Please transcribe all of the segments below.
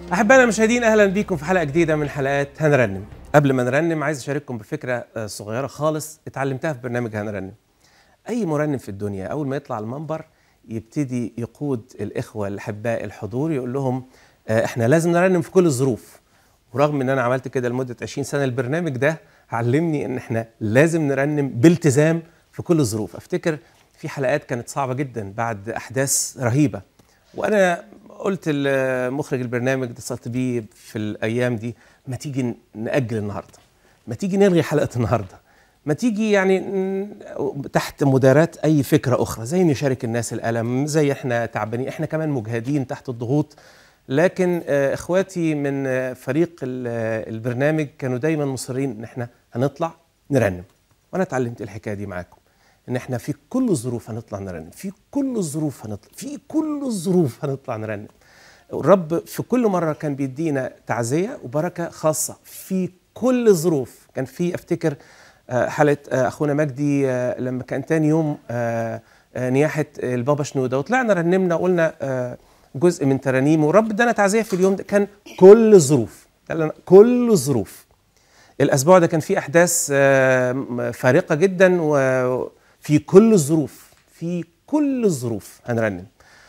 أحبائنا المشاهدين أهلا بكم في حلقة جديدة من حلقات هنرنم قبل ما نرنم عايز أشارككم بفكرة آه، صغيرة خالص اتعلمتها في برنامج هنرنم أي مرنم في الدنيا أول ما يطلع على المنبر يبتدي يقود الإخوة الأحباء الحضور يقول لهم آه، إحنا لازم نرنم في كل الظروف ورغم إن أنا عملت كده لمدة 20 سنة البرنامج ده علمني إن إحنا لازم نرنم بالتزام في كل الظروف أفتكر في حلقات كانت صعبة جدا بعد أحداث رهيبة وانا قلت لمخرج البرنامج اتصلت بيه في الايام دي ما تيجي ناجل النهارده ما تيجي نلغي حلقه النهارده ما تيجي يعني ن- تحت مداراة اي فكره اخرى زي نشارك الناس الالم زي احنا تعبانين احنا كمان مجهدين تحت الضغوط لكن آه، اخواتي من آه، فريق ال- آه، البرنامج كانوا دايما مصرين ان احنا هنطلع نرنم وانا اتعلمت الحكايه دي معاكم ان احنا في كل الظروف هنطلع نرنم في كل الظروف هنطلع في كل الظروف هنطلع نرنم الرب في كل مره كان بيدينا تعزيه وبركه خاصه في كل الظروف كان في افتكر آه، حلقه آه، اخونا مجدي آه، لما كان تاني يوم آه، آه، نياحه البابا شنوده وطلعنا رنمنا وقلنا آه، جزء من ترانيمه والرب ادانا تعزيه في اليوم ده كان كل الظروف قال لنا كل الظروف الاسبوع ده كان في احداث آه، م- فارقه جدا وفي كل الظروف في كل الظروف هنرنم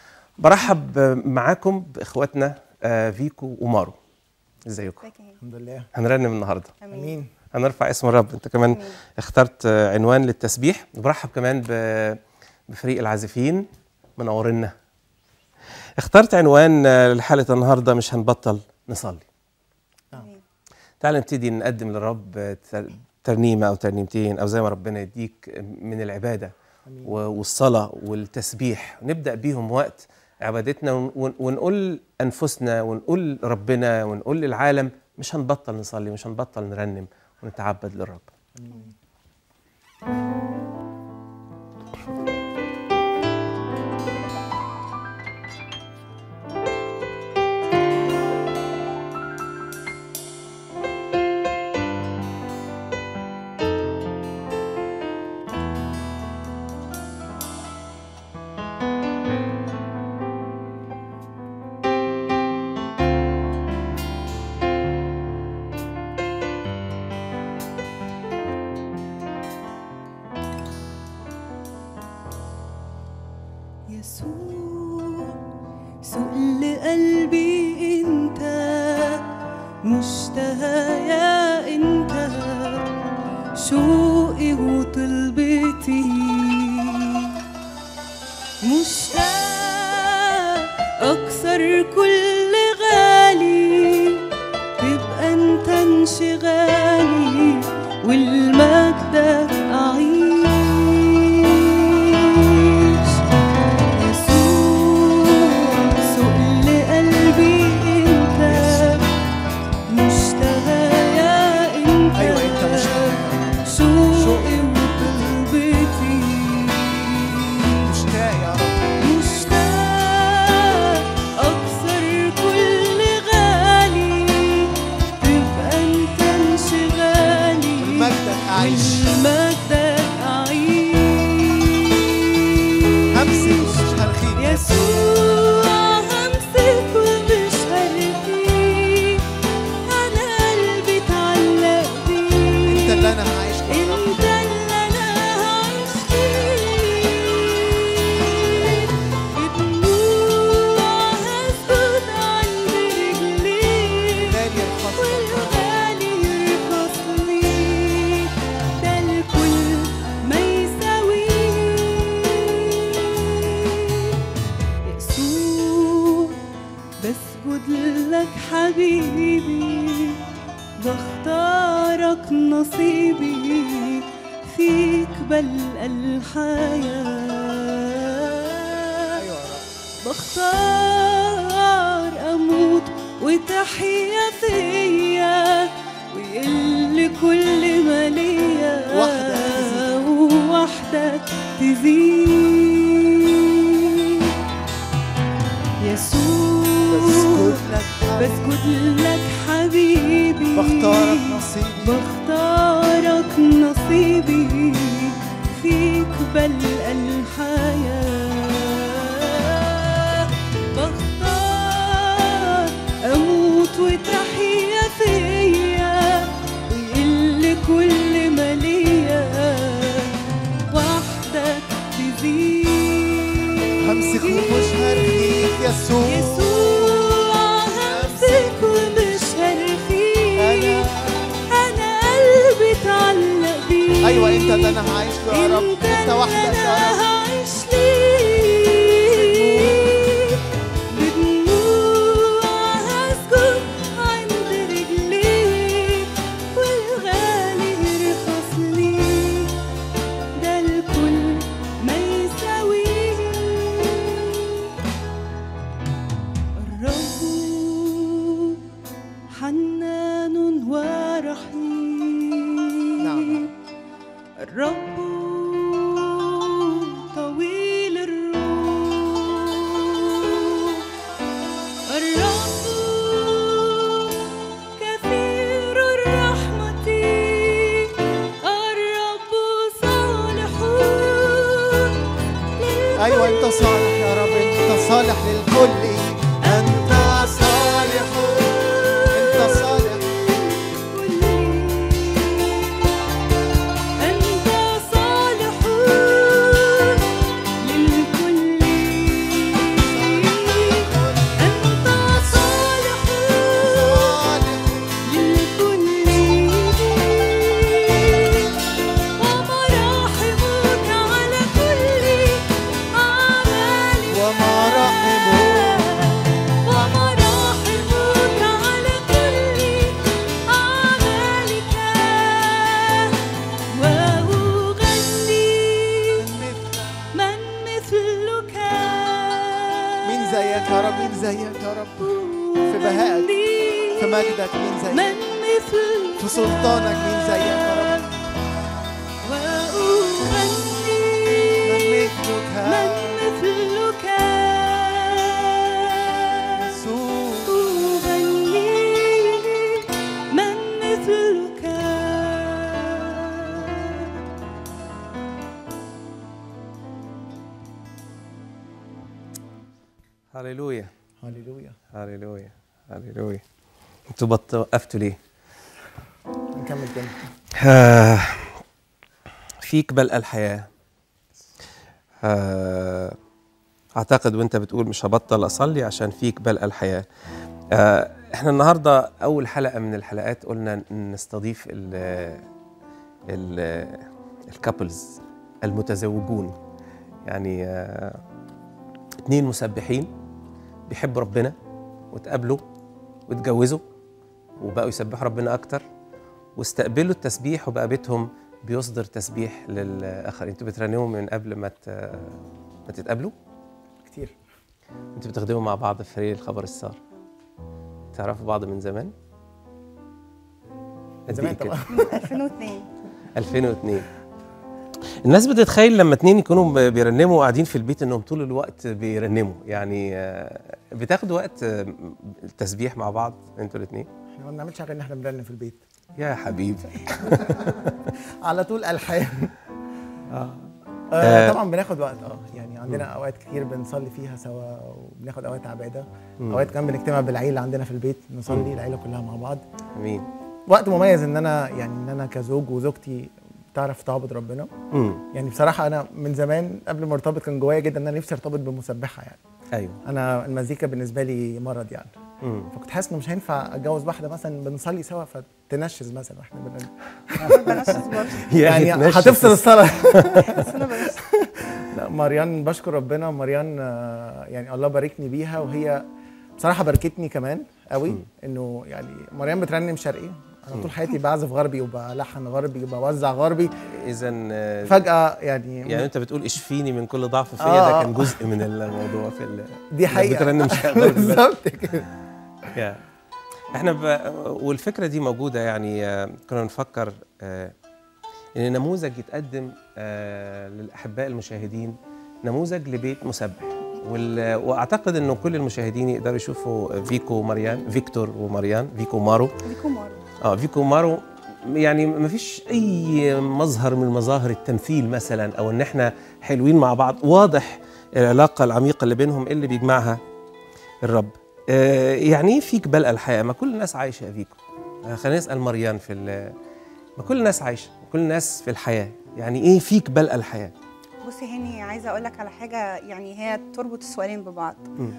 برحب آه، معاكم باخواتنا آه، فيكو ومارو ازيكم ازيك يا هاني؟ الحمد لله هنرنم النهارده امين امين هنرفع اسم الرب انت كمان آمين. اخترت آه، عنوان للتسبيح وبرحب كمان ب- بفريق العازفين منورنا اخترت عنوان آه، لحلقه النهارده مش هنبطل نصلي امين تعال نبتدي نقدم للرب تر- ترنيمة أو ترنيمتين أو زي ما ربنا يديك من العبادة امين و- والصلاة والتسبيح نبدأ بيهم وقت عبادتنا ون- ون- ونقول أنفسنا ونقول ربنا ونقول للعالم مش هنبطل نصلي مش هنبطل نرنم ونتعبد للرب امين يسوع سؤل قلبي انت مشتهى يا انت شوقي وطلبتي مشتاق اكسر كل غالي تبقى انت انشغالي والمجدك اعيش يسوع سؤل قلبي انت مشتهى يا انت أيوة، أنت مشتهى. شوقي وطلبتي مشتاق يا رب مشتاق أكسر كل غالي تبقى أنت انشغالي والمجدك أعيش. والمجدك أعيش همسك ومش هرخيك يسوع همسك ومش هرخيك أنا قلبي اتعلق بيك انت اللي انا هعيش معاك. انت اللي انا هعيش فيك بدموع هسجد عند رجليك غالي الخطر والغالي يرخص ليك ده الكل ما يساويك يسوع بسجد لك حبيبي بختارك نصيبي فيك بلقى الحياة ايوه يا رب بختار أموت وتحيا فيا ويقل كل ما ليا وحدك تزيد. ووحدك تزيد يسوع بسجد لك بسجد لك حبيبي بختارك نصيبي بختارك نصيبي فيك بلقى الحياة بختار أموت يسوع يسوع همسك ومش هرخيك أنا انا قلبي اتعلق بيك أيوة أنت اللي أنا هعيش له يا رب انت أنت اللي وحدك يا انا رب هعيش ليك بدموع هسجد عند رجليك والغالي يرخص ليك ده الكل ما يساويك الرب حنان ورحيم نعم. الرب طويل الروح الرب كثير الرحمة الرب صالح أيوة أنت صالح يا رب أنت صالح للكل أنت صالح أنت صالح أنت صالح للكل أنت صالح صالح للكل ومراحمك على كل أعمالك ومراحمك ومراحمك على كل أعمالك وأغني من مثلك مين زيك يا رب مين زيك يا رب في بهائك في مجدك مين زيك من مثلك في سلطانك مين زيك يا رب وأغني من من مثلك مثلك يسوع أغني من مثلك هللويا هللويا هللويا هللويا انتوا بط وقفتوا ليه؟ نكمل تاني آه، فيك بلقى الحياة آه، أعتقد وأنت بتقول مش هبطل أصلي عشان فيك بلقى الحياة آه، إحنا النهاردة أول حلقة من الحلقات قلنا نستضيف ال ال الكابلز المتزوجون يعني آه، اتنين مسبحين بيحبوا ربنا وتقابلوا واتجوزوا وبقوا يسبحوا ربنا أكتر واستقبلوا التسبيح وبقى بيتهم بيصدر تسبيح للآخرين انتوا بترنموا من قبل ما ت... ما تتقابلوا كتير انتوا بتخدموا مع بعض في فريق الخبر السار تعرفوا بعض من زمان من زمان قد إيه طبعا كده؟ 2002 2002 الناس بتتخيل لما اتنين يكونوا بيرنموا وقاعدين في البيت انهم طول الوقت بيرنموا يعني آه، بتاخدوا وقت آه، التسبيح مع بعض انتوا الاثنين احنا ما بنعملش حاجه ان احنا بنرنم في البيت يا حبيبي على طول الحان آه. آه طبعا بناخد وقت اه يعني عندنا اوقات كتير بنصلي فيها سوا وبناخد اوقات عباده اوقات كمان بنجتمع بالعيله عندنا في البيت نصلي العيله كلها مع بعض امين وقت مميز ان انا يعني ان انا كزوج وزوجتي تعرف تعبد ربنا امم يعني بصراحه انا من زمان قبل ما ارتبط كان جوايا جدا ان انا نفسي ارتبط بمسبحه يعني ايوه انا المزيكا بالنسبه لي مرض يعني امم فكنت حاسس انه مش هينفع اتجوز واحده مثلا بنصلي سوا فتنشز مثلا واحنا بنرنم بنشز برضه يعني تنشف هتفصل الصلاه بس انا بنشز لا مريان بشكر ربنا مريان آه، يعني الله باركني بيها وهي بصراحه باركتني كمان قوي انه يعني مريان بترنم شرقي انا طول حياتي بعزف غربي وبلحن غربي وبوزع غربي اذا آه، فجاه يعني, يعني انت بتقول اشفيني من كل ضعف فيا آه، ده آه. كان جزء من الموضوع في ال... دي إنك حقيقه بترنم شغل بالظبط كده يا. احنا ب... والفكره دي موجوده يعني آه، كنا نفكر آه، ان نموذج يتقدم آه، للاحباء المشاهدين نموذج لبيت مسبح وال... واعتقد انه كل المشاهدين يقدروا يشوفوا فيكو ومريان فيكتور ومريان فيكو مارو ليكم مره اه فيكو مارو يعني ما فيش اي مظهر من مظاهر التمثيل مثلا او ان احنا حلوين مع بعض واضح العلاقه العميقه اللي بينهم اللي بيجمعها الرب آه يعني ايه فيك بلقى الحياه ما كل الناس عايشه يا فيكو آه خلينا نسال مريان في ال- ما كل الناس عايشه كل الناس في الحياه يعني ايه فيك بلقى الحياه بصي هاني عايزه اقول لك على حاجه يعني هي تربط السؤالين ببعض مم.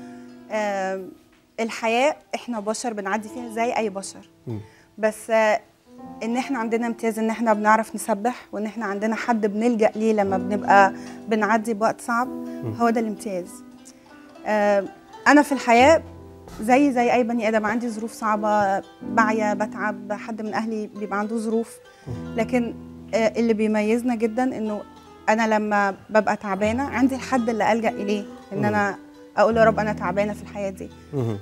آم، الحياه احنا بشر بنعدي فيها زي اي بشر مم. بس آه، ان احنا عندنا امتياز ان احنا بنعرف نسبح وان احنا عندنا حد بنلجا ليه لما بنبقى بنعدي بوقت صعب هو ده الامتياز آه، انا في الحياه زي زي اي بني ادم عندي ظروف صعبه بعيا بتعب حد من اهلي بيبقى عنده ظروف لكن آه، اللي بيميزنا جدا انه انا لما ببقى تعبانه عندي الحد اللي الجا اليه ان انا اقول يا رب انا تعبانه في الحياه دي مهم.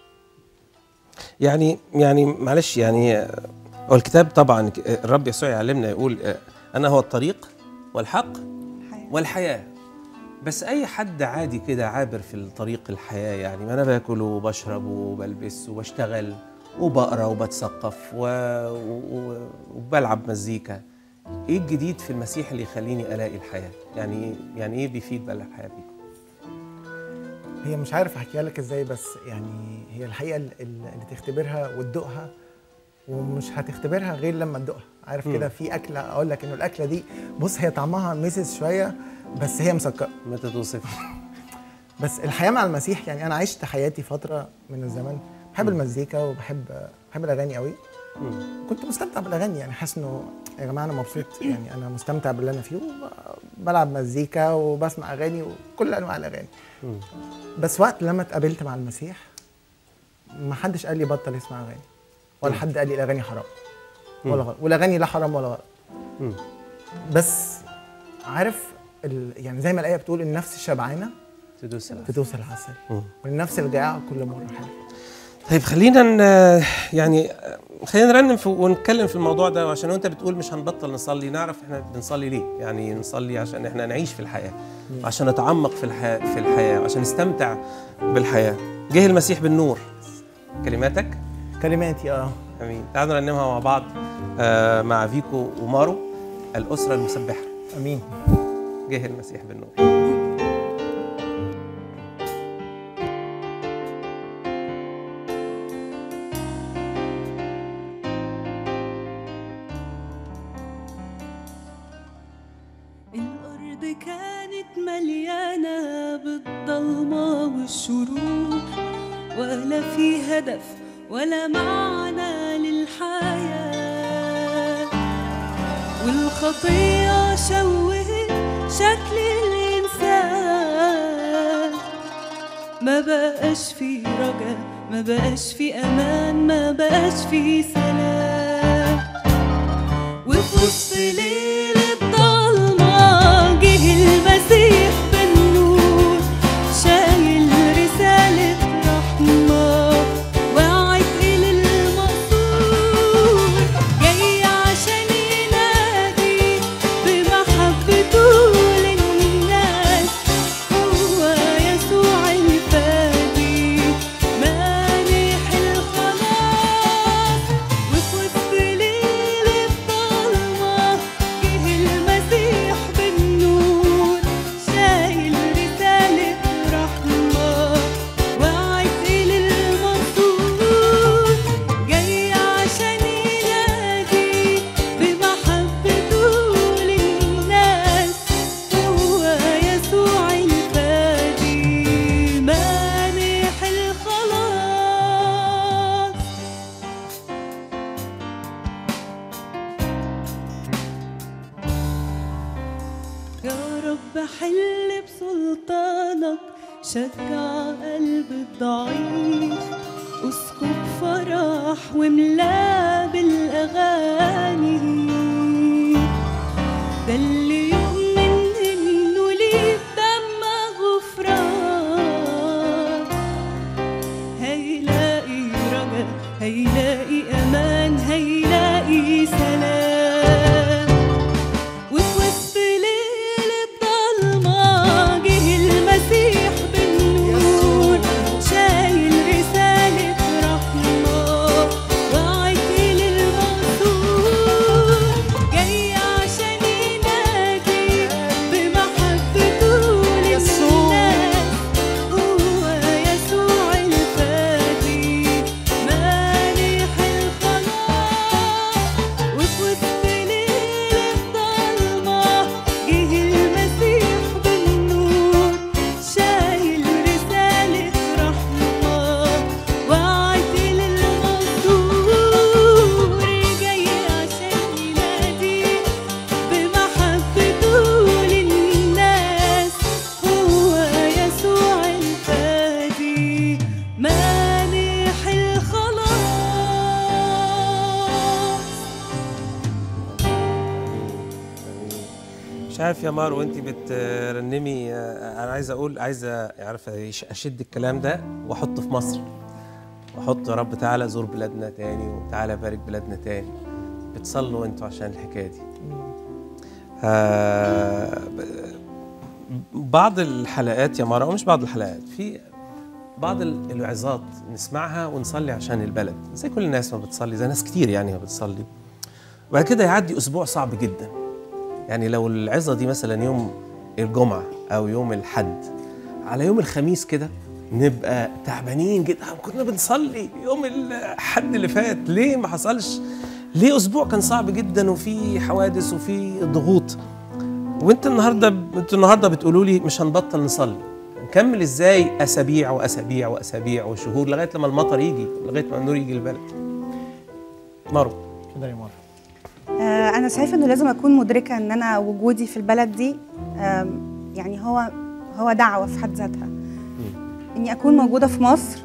يعني يعني معلش يعني آه، هو الكتاب طبعا ك- آه، الرب يسوع يعلمنا يقول آه، انا هو الطريق والحق الحياه والحياه بس اي حد عادي كده عابر في الطريق الحياه يعني ما انا باكل وبشرب وبلبس وبشتغل وبقرا وبتثقف و... و... وبلعب مزيكا ايه الجديد في المسيح اللي يخليني الاقي الحياه يعني يعني ايه بيفيد بقى الحياه بيكم هي مش عارف احكيها لك ازاي بس يعني هي الحقيقه ال- ال- اللي تختبرها وتدوقها ومش هتختبرها غير لما تدوقها عارف كده في اكله اقول لك انه الاكله دي بص هي طعمها مسس شويه بس هي مسكره متى توصف بس الحياه مع المسيح يعني انا عشت حياتي فتره من الزمن بحب المزيكا وبحب بحب الاغاني قوي كنت مستمتع بالاغاني يعني حاسس انه يا جماعه انا مبسوط يعني انا مستمتع باللي انا فيه بلعب مزيكا وبسمع اغاني وكل انواع الاغاني بس وقت لما اتقابلت مع المسيح ما حدش قال لي بطل اسمع اغاني ولا حد قال لي الاغاني حرام ولا غلط والاغاني لا حرام ولا غلط مم. بس عارف ال... يعني زي ما الايه بتقول النفس الشبعانه تدوس العسل. تدوس العسل مم. والنفس الجائعه كل مره حلوه طيب خلينا ن... يعني خلينا نرنم في... ونتكلم في الموضوع ده عشان وانت بتقول مش هنبطل نصلي نعرف احنا بنصلي ليه يعني نصلي عشان احنا نعيش في الحياه عشان نتعمق في الحياه في الحياه عشان نستمتع بالحياه جه المسيح بالنور كلماتك كلماتي اه امين تعالوا نرنمها مع بعض آه مع فيكو ومارو الاسره المسبحه امين جه المسيح بالنور الأرض كانت مليانة بالضلمة والشرور ولا في هدف ولا معنى للحياة والخطية شوهت شكل الإنسان ما بقاش في رجا ما بقاش في أمان ما بقاش في سلام وفي وسط ليل الضلمة جه المسيح بالنور شايل رسالة رحمة وعد إلى المقصود جاي عشان ينادي بمحبته للناس هو يسوع الفادي مانح الخلاص وفي وسط ليل الضلمة جه المسيح بالنور شايل رسالة رحمة وعد للمقصود جاي عشان ينادي بمحبته للناس هو يسوع الفادي مانح الخلاص يا رب حل بسلطانك شجع قلب الضعيف اسكب فرح وملاه بالاغاني ده اللي يؤمن انه ليه دم غفران هيلاقي رجا هيلاقي امان هيلاقي سلام وفي وسط ليل الضلمة جه المسيح بالنور شايل رسالة رحمة وعد للمقصود عارف يا مار وانت بترنمي آه، انا عايز اقول عايز عارف اشد الكلام ده واحطه في مصر واحط يا رب تعالى زور بلادنا تاني وتعالى بارك بلادنا تاني بتصلوا انتوا عشان الحكايه دي آه، ب- بعض الحلقات يا مارا ومش بعض الحلقات في بعض ال- الوعظات نسمعها ونصلي عشان البلد زي كل الناس ما بتصلي زي ناس كتير يعني ما بتصلي وبعد كده يعدي اسبوع صعب جدا يعني لو العظه دي مثلا يوم الجمعه او يوم الحد على يوم الخميس كده نبقى تعبانين جدا كنا بنصلي يوم الحد اللي فات ليه ما حصلش ليه اسبوع كان صعب جدا وفي حوادث وفي ضغوط وانت النهارده انتوا النهارده بتقولوا لي مش هنبطل نصلي نكمل ازاي اسابيع واسابيع واسابيع وشهور لغايه لما المطر يجي لغايه ما النور يجي البلد مارو كده يا مار آه، انا شايفه انه لازم اكون مدركه ان انا وجودي في البلد دي آم، يعني هو هو دعوه في حد ذاتها اني اكون موجوده في مصر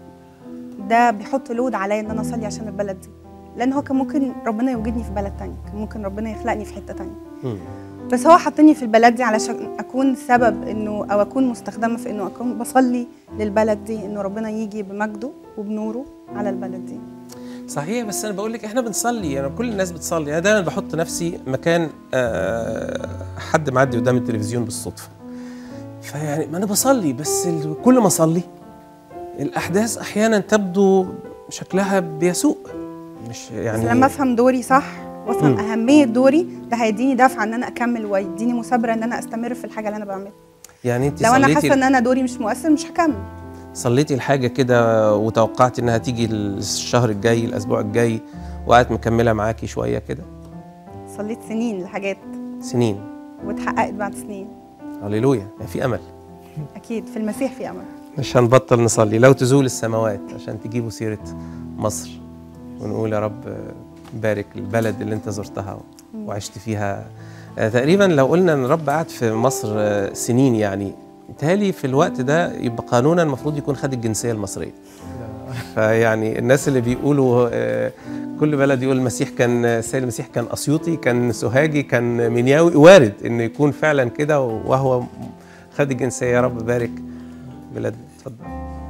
ده بيحط لود عليا ان انا اصلي عشان البلد دي لان هو كان ممكن ربنا يوجدني في بلد تاني كان ممكن ربنا يخلقني في حته تانية مم. بس هو حطني في البلد دي علشان اكون سبب انه او اكون مستخدمه في انه اكون بصلي للبلد دي انه ربنا يجي بمجده وبنوره على البلد دي صحيح بس انا بقول لك احنا بنصلي انا كل الناس بتصلي انا دايما بحط نفسي مكان آه، حد معدي قدام التلفزيون بالصدفه فيعني ما انا بصلي بس ال- كل ما اصلي الاحداث احيانا تبدو شكلها بيسوء مش يعني يعني بس لما افهم دوري صح وافهم مم. اهميه دوري ده هيديني دفعه ان انا اكمل ويديني مثابره ان انا استمر في الحاجه اللي انا بعملها يعني انت لو انا صليتي حاسه ان انا دوري مش مؤثر مش هكمل صليتي الحاجه كده وتوقعت انها تيجي الشهر الجاي الاسبوع الجاي وقعدت مكمله معاكي شويه كده صليت سنين لحاجات سنين واتحققت بعد سنين هللويا يعني في امل اكيد في المسيح في امل مش هنبطل نصلي لو تزول السماوات عشان تجيبوا سيرة مصر ونقول يا رب بارك البلد اللي انت زرتها وعشت فيها آه، تقريبا لو قلنا ان الرب قعد في مصر آه، سنين يعني بالتالي في الوقت ده يبقى قانونا المفروض يكون خد الجنسية المصرية فيعني الناس اللي بيقولوا آه، كل بلد يقول المسيح كان السيد المسيح كان اسيوطي كان سوهاجي كان منياوي وارد انه يكون فعلا كده وهو خد الجنسيه يا رب بارك بلادنا اتفضل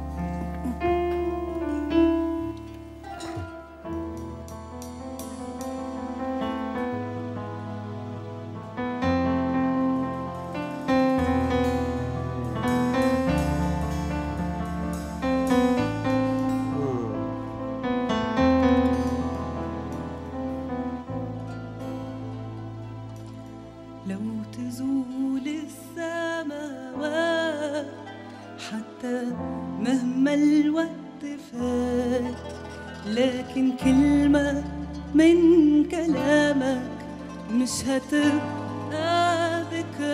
لو تزول السماوات حتى مهما الوقت فات لكن كلمة من كلامك مش هتبقى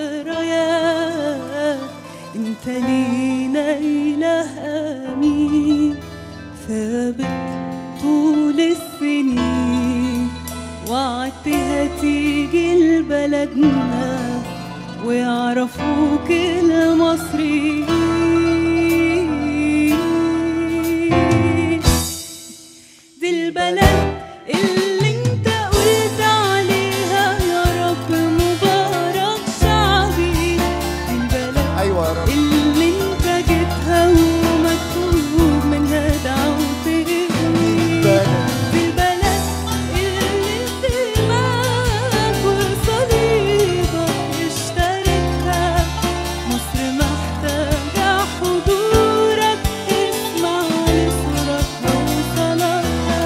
ذكريات انت لينا إله أمين ثابت طول السنين وعدت هتيجي لبلدنا ويعرفوك المصريين دي البلد اللي انت قلت عليها يا رب مبارك شعبي دي البلد ايوه يا رب اللي انت جيتها ومكتوب منها دعوتي في البلد اللي انتماك وصليبك اشتريتها مصر محتاجة حضورك اسمع لصورتها وصلاتها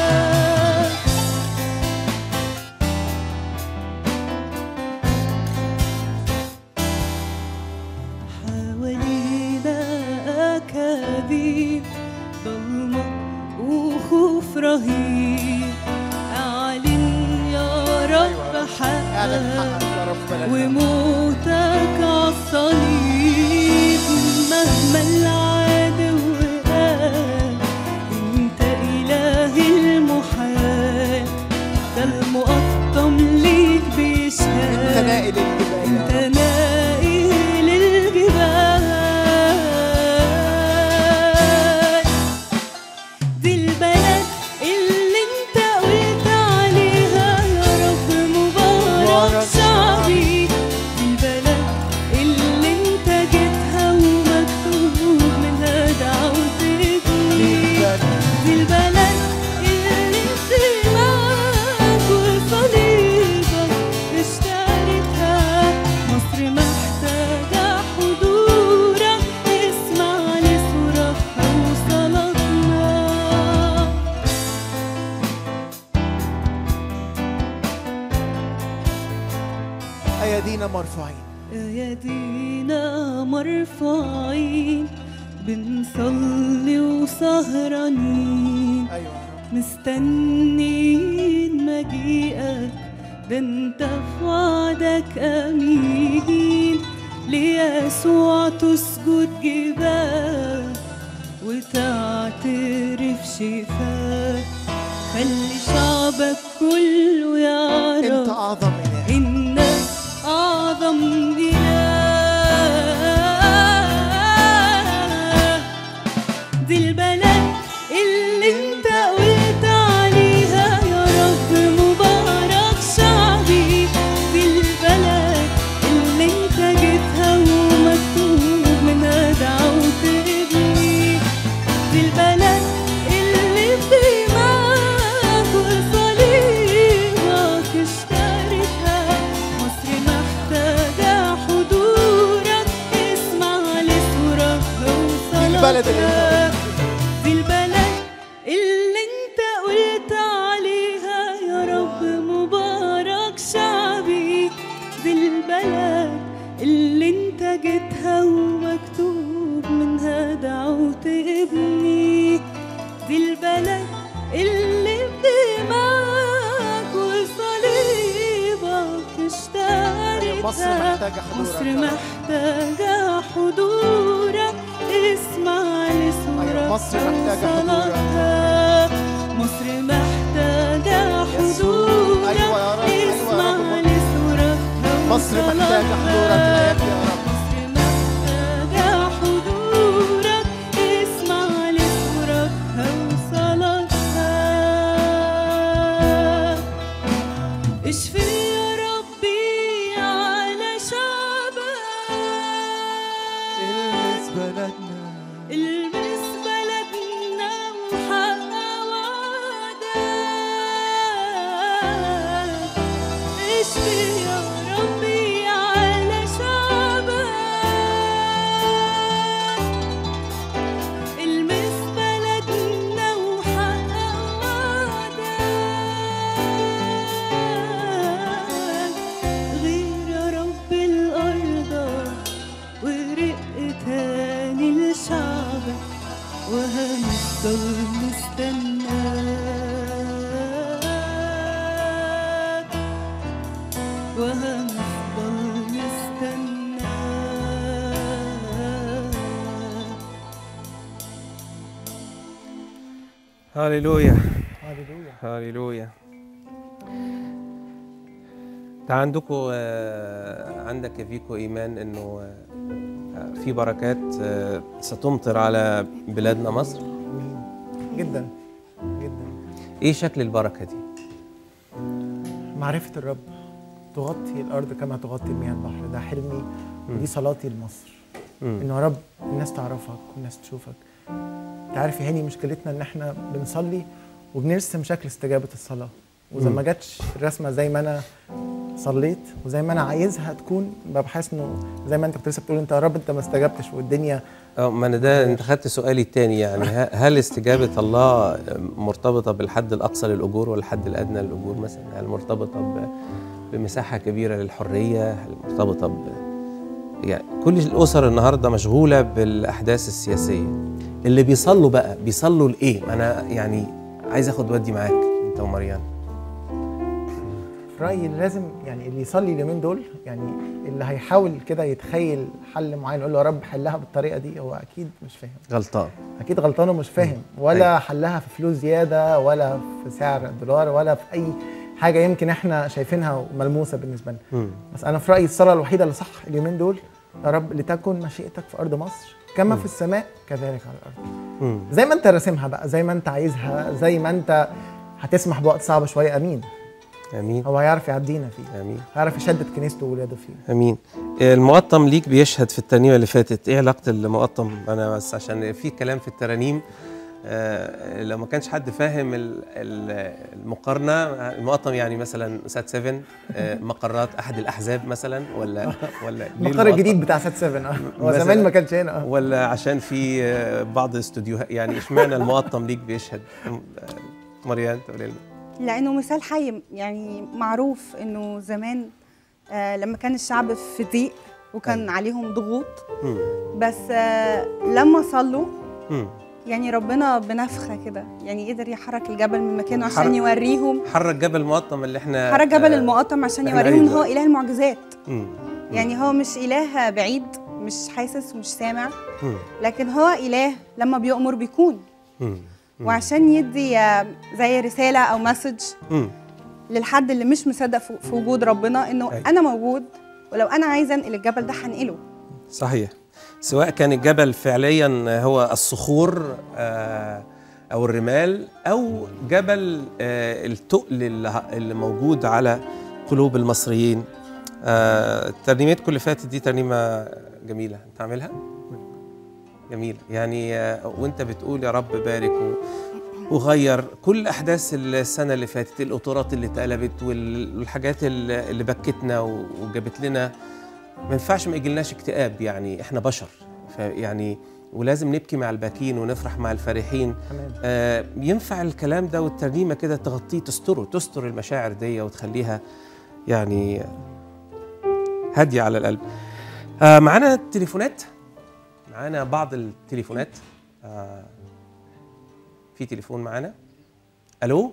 حوالينا أكاذيب ضلمة وخوف رهيب أعلن يا رب اعلن حقك حقك يا رب بلدنا وموتك عالصليب مهما العدو قال انت اله المحال ده المقطم ليك انت بيشهد نائل الجبال انت يا رب نائل الجبال دي البلد اللي انت قلت عليها يا رب مبارك مبارك شعبي دي البلد اللي انتماك وصليبك اشتريتها مصر محتاجة حضورك اسمع لصراخها وصلاتنا ايادينا مرفوعين ايادينا مرفوعين بنصلي وسهرانين ايوه يا رب مستنيين مجيئك ده انت في وعدك امين ليسوع تسجد جبال وتعترف شفاك خلي شعبك كله انت يعرف اعظم اله إنك أعظم إله دي البلد اللي انت قلت عليها يا رب مبارك شعبي دي البلد اللي انت جيتها ومكتوب منها دعوت ابني دي البلد اللي بدماغك وصليبك اشتريتها مصر محتاجة حضورك اسمع لصراخها البلد اللي انت وصلاتها دي البلد اللي انت قلت عليها يا رب مبارك شعبي دي البلد اللي انت جيتها ومكتوب منها دعوت ابني دي البلد اللي بدماغك وصليبك اشتريتها مصر محتاجة حضورك مصر يا رب. محتاجة حضورك اسمع لصورك أيوة، مصر محتاجة حضورك. وصلاتها. مصر محتاجة حضورك أيوة يا رب، أيوة يا رب. اسمع لصورك مصر محتاجة حضورك الايات يا رب مصر محتاجة حضورك اسمع لصورتها وصلاتها اشفي يا ربي على شعبك المس بلدنا المس بلدنا وحقق وعدك اشفي يا ربي على شعبك المس بلدنا وحقق وعدك غير يا رب الأرض ورق تاني لشعبك وهنفضل نستناك وهنفضل نستناك هاليلويا هللويا هاليلويا انت عندكم عندك يا فيكو ايمان انه آه، في بركات آه، ستمطر على بلادنا مصر امين جدا جدا ايه شكل البركه دي معرفة الرب تغطي الأرض كما تغطي مياه البحر ده حلمي ودي صلاتي لمصر مم. إنه يا رب الناس تعرفك والناس تشوفك أنت عارف يا هاني مشكلتنا إن إحنا بنصلي وبنرسم شكل استجابة الصلاة وإذا مم. ما جاتش الرسمة زي ما أنا صليت وزي ما أنا عايزها تكون ببقى حاسس إنه زي ما أنت كنت لسه بتقول أنت يا رب أنت ما استجبتش والدنيا اه ما انا ده انت خدت سؤالي الثاني يعني ه- هل استجابه الله مرتبطه بالحد الاقصى للاجور والحد الادنى للاجور مثلا هل مرتبطه ب- بمساحه كبيره للحريه هل مرتبطه ب يعني كل الاسر النهارده مشغوله بالاحداث السياسيه اللي بيصلوا بقى بيصلوا لايه ما انا يعني عايز اخد ودي معاك انت ومريان في رأيي لازم يعني اللي يصلي اليومين دول يعني اللي هيحاول كده يتخيل حل معين يقول له يا رب حلها بالطريقة دي هو أكيد مش فاهم غلطان اكيد غلطان ومش فاهم ولا حلها في فلوس زياده ولا في سعر الدولار ولا في اي حاجه يمكن احنا شايفينها ملموسه بالنسبه لنا مم. بس انا في رايي الصلاه الوحيده اللي صح اليومين دول يا رب لتكن مشيئتك في ارض مصر كما في السماء كذلك على الارض مم. زي ما انت راسمها بقى زي ما انت عايزها زي ما انت هتسمح بوقت صعب شويه امين امين هو هيعرف يعدينا فيه امين هيعرف يشدد كنيسته وولاده فيه امين المقطم ليك بيشهد في الترنيمه اللي فاتت ايه علاقه المقطم انا بس عشان في كلام في الترانيم آه، لو ما كانش حد فاهم ال- ال- المقارنه المقطم يعني مثلا سات 7 آه، مقرات احد الاحزاب مثلا ولا ولا ليه المقر المقطم؟ الجديد بتاع سات 7 اه هو مثلاً. زمان ما كانش هنا اه ولا عشان في آه، بعض الاستوديوهات يعني اشمعنى المقطم ليك بيشهد آه، مريان تقولي لنا لانه مثال حي يعني معروف انه زمان آه لما كان الشعب في ضيق وكان أيوة. عليهم ضغوط مم. بس آه لما صلوا مم. يعني ربنا بنفخه كده يعني قدر يحرك الجبل من مكانه حرك- عشان يوريهم حرك جبل المقطم اللي احنا حرك جبل آه، المقطم عشان إحنا يوريهم ان هو أيوة. اله المعجزات مم. يعني هو مش اله بعيد مش حاسس ومش سامع مم. لكن هو اله لما بيأمر بيكون مم. وعشان يدي آه، زي رساله او مسج مم. للحد اللي مش مصدق في في وجود ربنا انه أيوة. انا موجود ولو انا عايزه انقل الجبل ده هنقله صحيح سواء كان الجبل فعليا هو الصخور آه، او الرمال او جبل آه، التقل اللي اللي موجود على قلوب المصريين آه، ترنيمتكم اللي فاتت دي ترنيمه جميله انت عاملها جميله يعني آه، وانت بتقول يا رب بارك و- وغير كل احداث السنه اللي فاتت القطورات اللي اتقلبت وال- والحاجات اللي اللي بكتنا و- وجابت لنا ما ينفعش ما يجيلناش اكتئاب يعني احنا بشر فيعني ولازم نبكي مع الباكين ونفرح مع الفرحين تمام آه ينفع الكلام ده والترنيمه كده تغطيه تستره تستر المشاعر دي وتخليها يعني هاديه على القلب آه معانا تليفونات معانا بعض التليفونات آه في تليفون معانا الو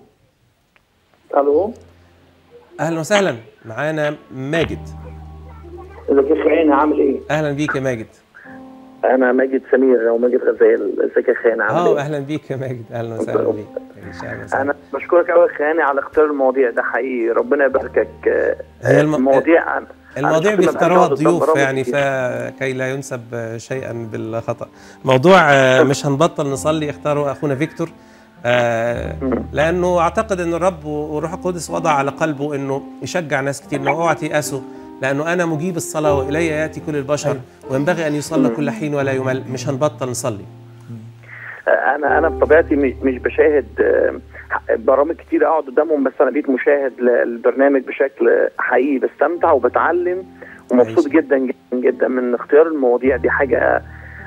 الو اهلا وسهلا معانا ماجد ازيك يا خيان عامل ايه؟ اهلا بيك يا ماجد انا ماجد سمير او ماجد غزال ازيك يا خيان عامل اه ايه؟ اهلا بيك يا ماجد اهلا وسهلا بيك ان شاء الله وسهلا. انا بشكرك قوي يا خياني على اختيار المواضيع ده حقيقي ربنا يباركك آه، هي الم- المواضيع أنا- المواضيع أنا شخص ما بيختاروها بحبش أقعد قدام الضيوف برامج يعني كتير. فكي لا ينسب شيئا بالخطا موضوع آه، مش هنبطل نصلي اختاروا اخونا فيكتور آه، لانه اعتقد ان الرب والروح القدس وضع على قلبه انه يشجع ناس كتير انه اوعى تيأسوا لانه انا مجيب الصلاه والي ياتي كل البشر وينبغي ان يصلى كل حين ولا يمل مش هنبطل نصلي انا انا بطبيعتي مش مش بشاهد آه، برامج كتير اقعد قدامهم بس انا بقيت مشاهد للبرنامج بشكل حقيقي بستمتع وبتعلم ومبسوط كويس. جدا جدا جدا من اختيار المواضيع دي حاجه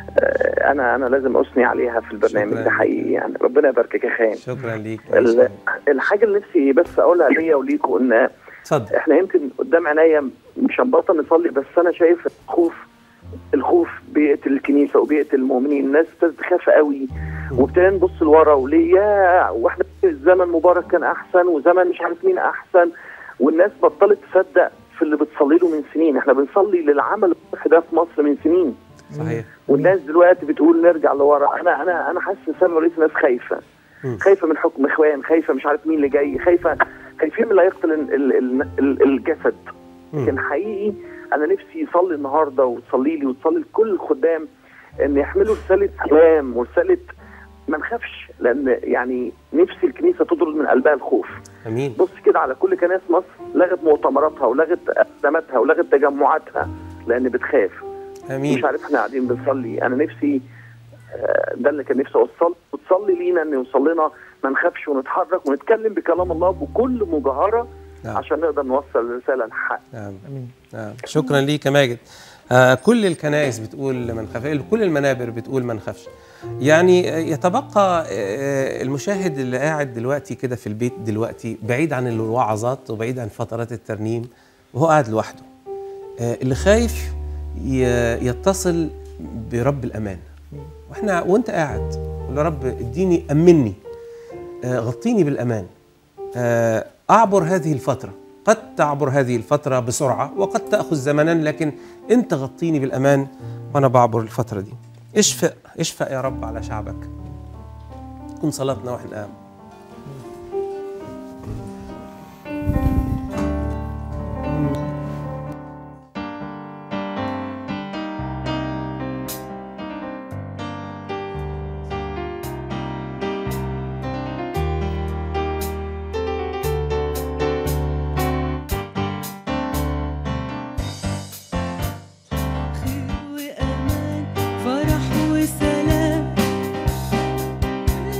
آه، انا انا لازم اثني عليها في البرنامج شكراً ده حقيقي يعني ربنا يباركك يا خان شكرا ليك ال- الحاجه اللي نفسي بس اقولها ليا وليكم ان اتفضل احنا يمكن قدام عينيا مش هنبطل نصلي بس انا شايف الخوف الخوف بيقتل الكنيسه وبيقتل المؤمنين الناس ابتدت تخاف قوي وابتدينا نبص لورا وليه يا واحنا زمن مبارك كان احسن وزمن مش عارف مين احسن والناس بطلت تصدق في اللي بتصلي له من سنين احنا بنصلي للعمل الصالح ده في مصر من سنين صحيح والناس دلوقتي بتقول نرجع لورا انا انا انا حاسس ان سامي رئيس الناس خايفه مم. خايفه من حكم اخوان خايفه مش عارف مين اللي جاي خايفه خايفين من اللي هيقتل ال- ال- ال- ال- الجسد مم. لكن حقيقي انا نفسي يصلي النهارده وتصلي لي وتصلي لكل الخدام ان يحملوا رساله سلام ورساله ما نخافش لان يعني نفسي الكنيسه تطرد من قلبها الخوف امين بص كده على كل كنائس مصر لغت مؤتمراتها ولغت اقداماتها ولغت تجمعاتها لان بتخاف مش امين عارف احنا قاعدين بنصلي انا نفسي آه، ده اللي كان نفسي اوصل وتصلي لينا ان يوصل لنا ما نخافش ونتحرك ونتكلم بكلام الله بكل مجاهره نعم. عشان نقدر نوصل الرساله الحق نعم امين نعم شكرا ليك يا ماجد آه كل الكنائس بتقول ما نخاف كل المنابر بتقول ما نخافش يعني آه، يتبقى آه، المشاهد اللي قاعد دلوقتي كده في البيت دلوقتي بعيد عن الوعظات وبعيد عن فترات الترنيم وهو قاعد لوحده آه، اللي خايف ي- يتصل برب الامان واحنا وانت قاعد قول يا رب اديني امني آه، غطيني بالامان آه، اعبر هذه الفتره قد تعبر هذه الفتره بسرعه وقد تاخذ زمنا لكن انت غطيني بالامان وانا بعبر الفتره دي اشفق اشفق يا رب على شعبك تكون صلاتنا واحنا قام خير وأمان فرح وسلام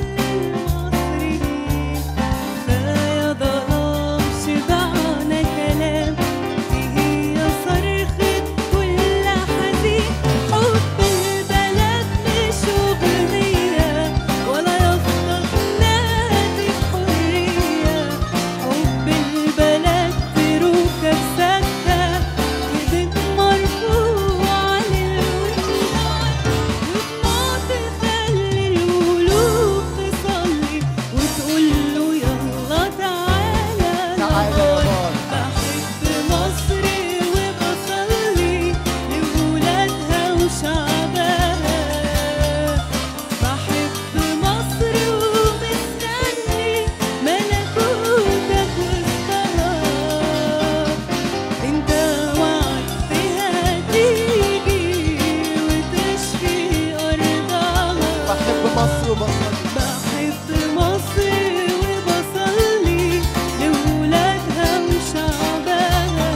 مصر وبصلي بحب مصر وبصلي لولادها وشعبها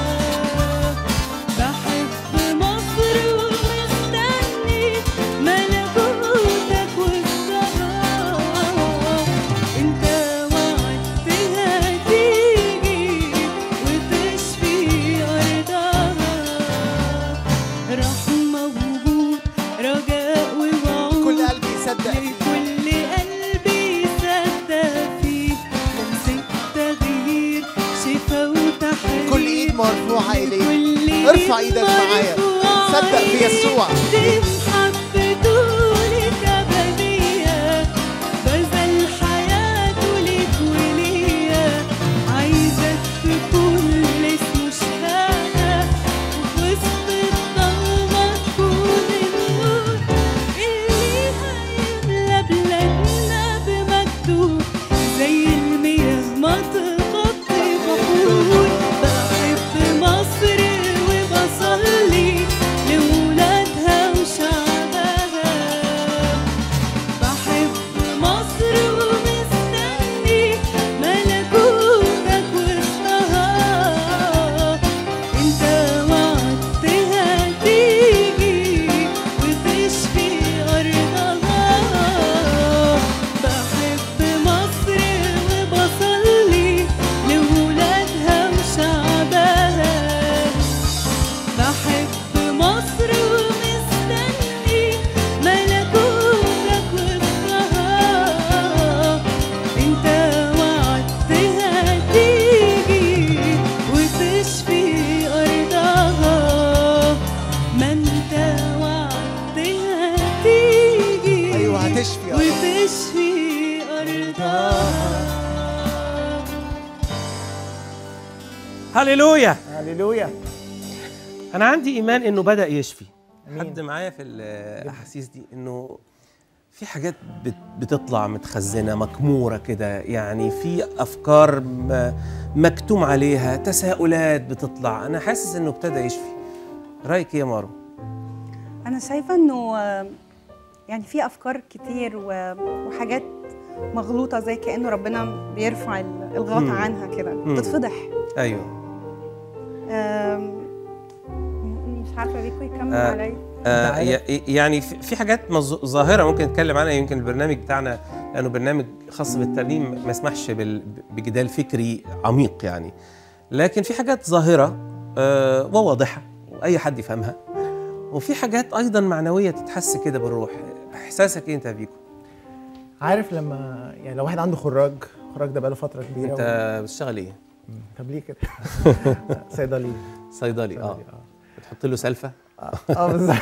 بحب مصر ومستني ملكوتك وسطها انت وعدتها تيجي وتشفي ارضها رحمة وجود رجاء ووعود كل قلبي يصدق فيه لكل قلبي صدق فيه لمسة تغيير شفا وتحرير كل ايد مرفوعة اليه كل ارفع ايدك معايا مرفوعة صدق في يسوع دي محبته لك أبدية بذل حياته ليك وليا عايزك تكون اسمه شهادة وفي وسط الضلمة تكون النور اللي هيملى بلادنا بمجده زي المياه ما تغطي بحور بحب مصر وبصلي لولادها وشعبها بحب مصر ومستني ملكوتك وسطها انت وعدتها تيجي وتشفي ارضها بحب مصر وبصلي لولادها وشعبها بحب مصر ومستني ملكوتك وسطها انت وعدتها تيجي وتشفي ارضها ما انت وعدتها تيجي ايوه هتشفي يا رب. وتشفي ارضها هللويا هللويا انا عندي ايمان انه بدا يشفي أمين. حد معايا في الاحاسيس دي انه في حاجات بت- بتطلع متخزنه مكموره كده يعني في افكار م- مكتوم عليها تساؤلات بتطلع انا حاسس انه ابتدى يشفي رايك إيه يا مارو انا شايفه انه آه، يعني في افكار كتير و- وحاجات مغلوطه زي كانه ربنا بيرفع ال- الغطا مم. عنها كده مم. بتتفضح ايوه آم، م- مش عارفه بيكو يكمل آه، عليا آه عارف. ي- يعني في في حاجات مظ- ظاهره ممكن نتكلم عنها يمكن البرنامج بتاعنا لانه برنامج خاص بالترنيم ما يسمحش بال- بجدال فكري عميق يعني لكن في حاجات ظاهره آه وواضحه واي حد يفهمها وفي حاجات ايضا معنويه تتحس كده بالروح احساسك ايه انت يا فيكو عارف لما يعني لو واحد عنده خراج خراج ده بقاله فتره كبيره انت بتشتغل ايه و... طب ليه كده صيدلي صيدلي اه بتحط له سلفه اه بالظبط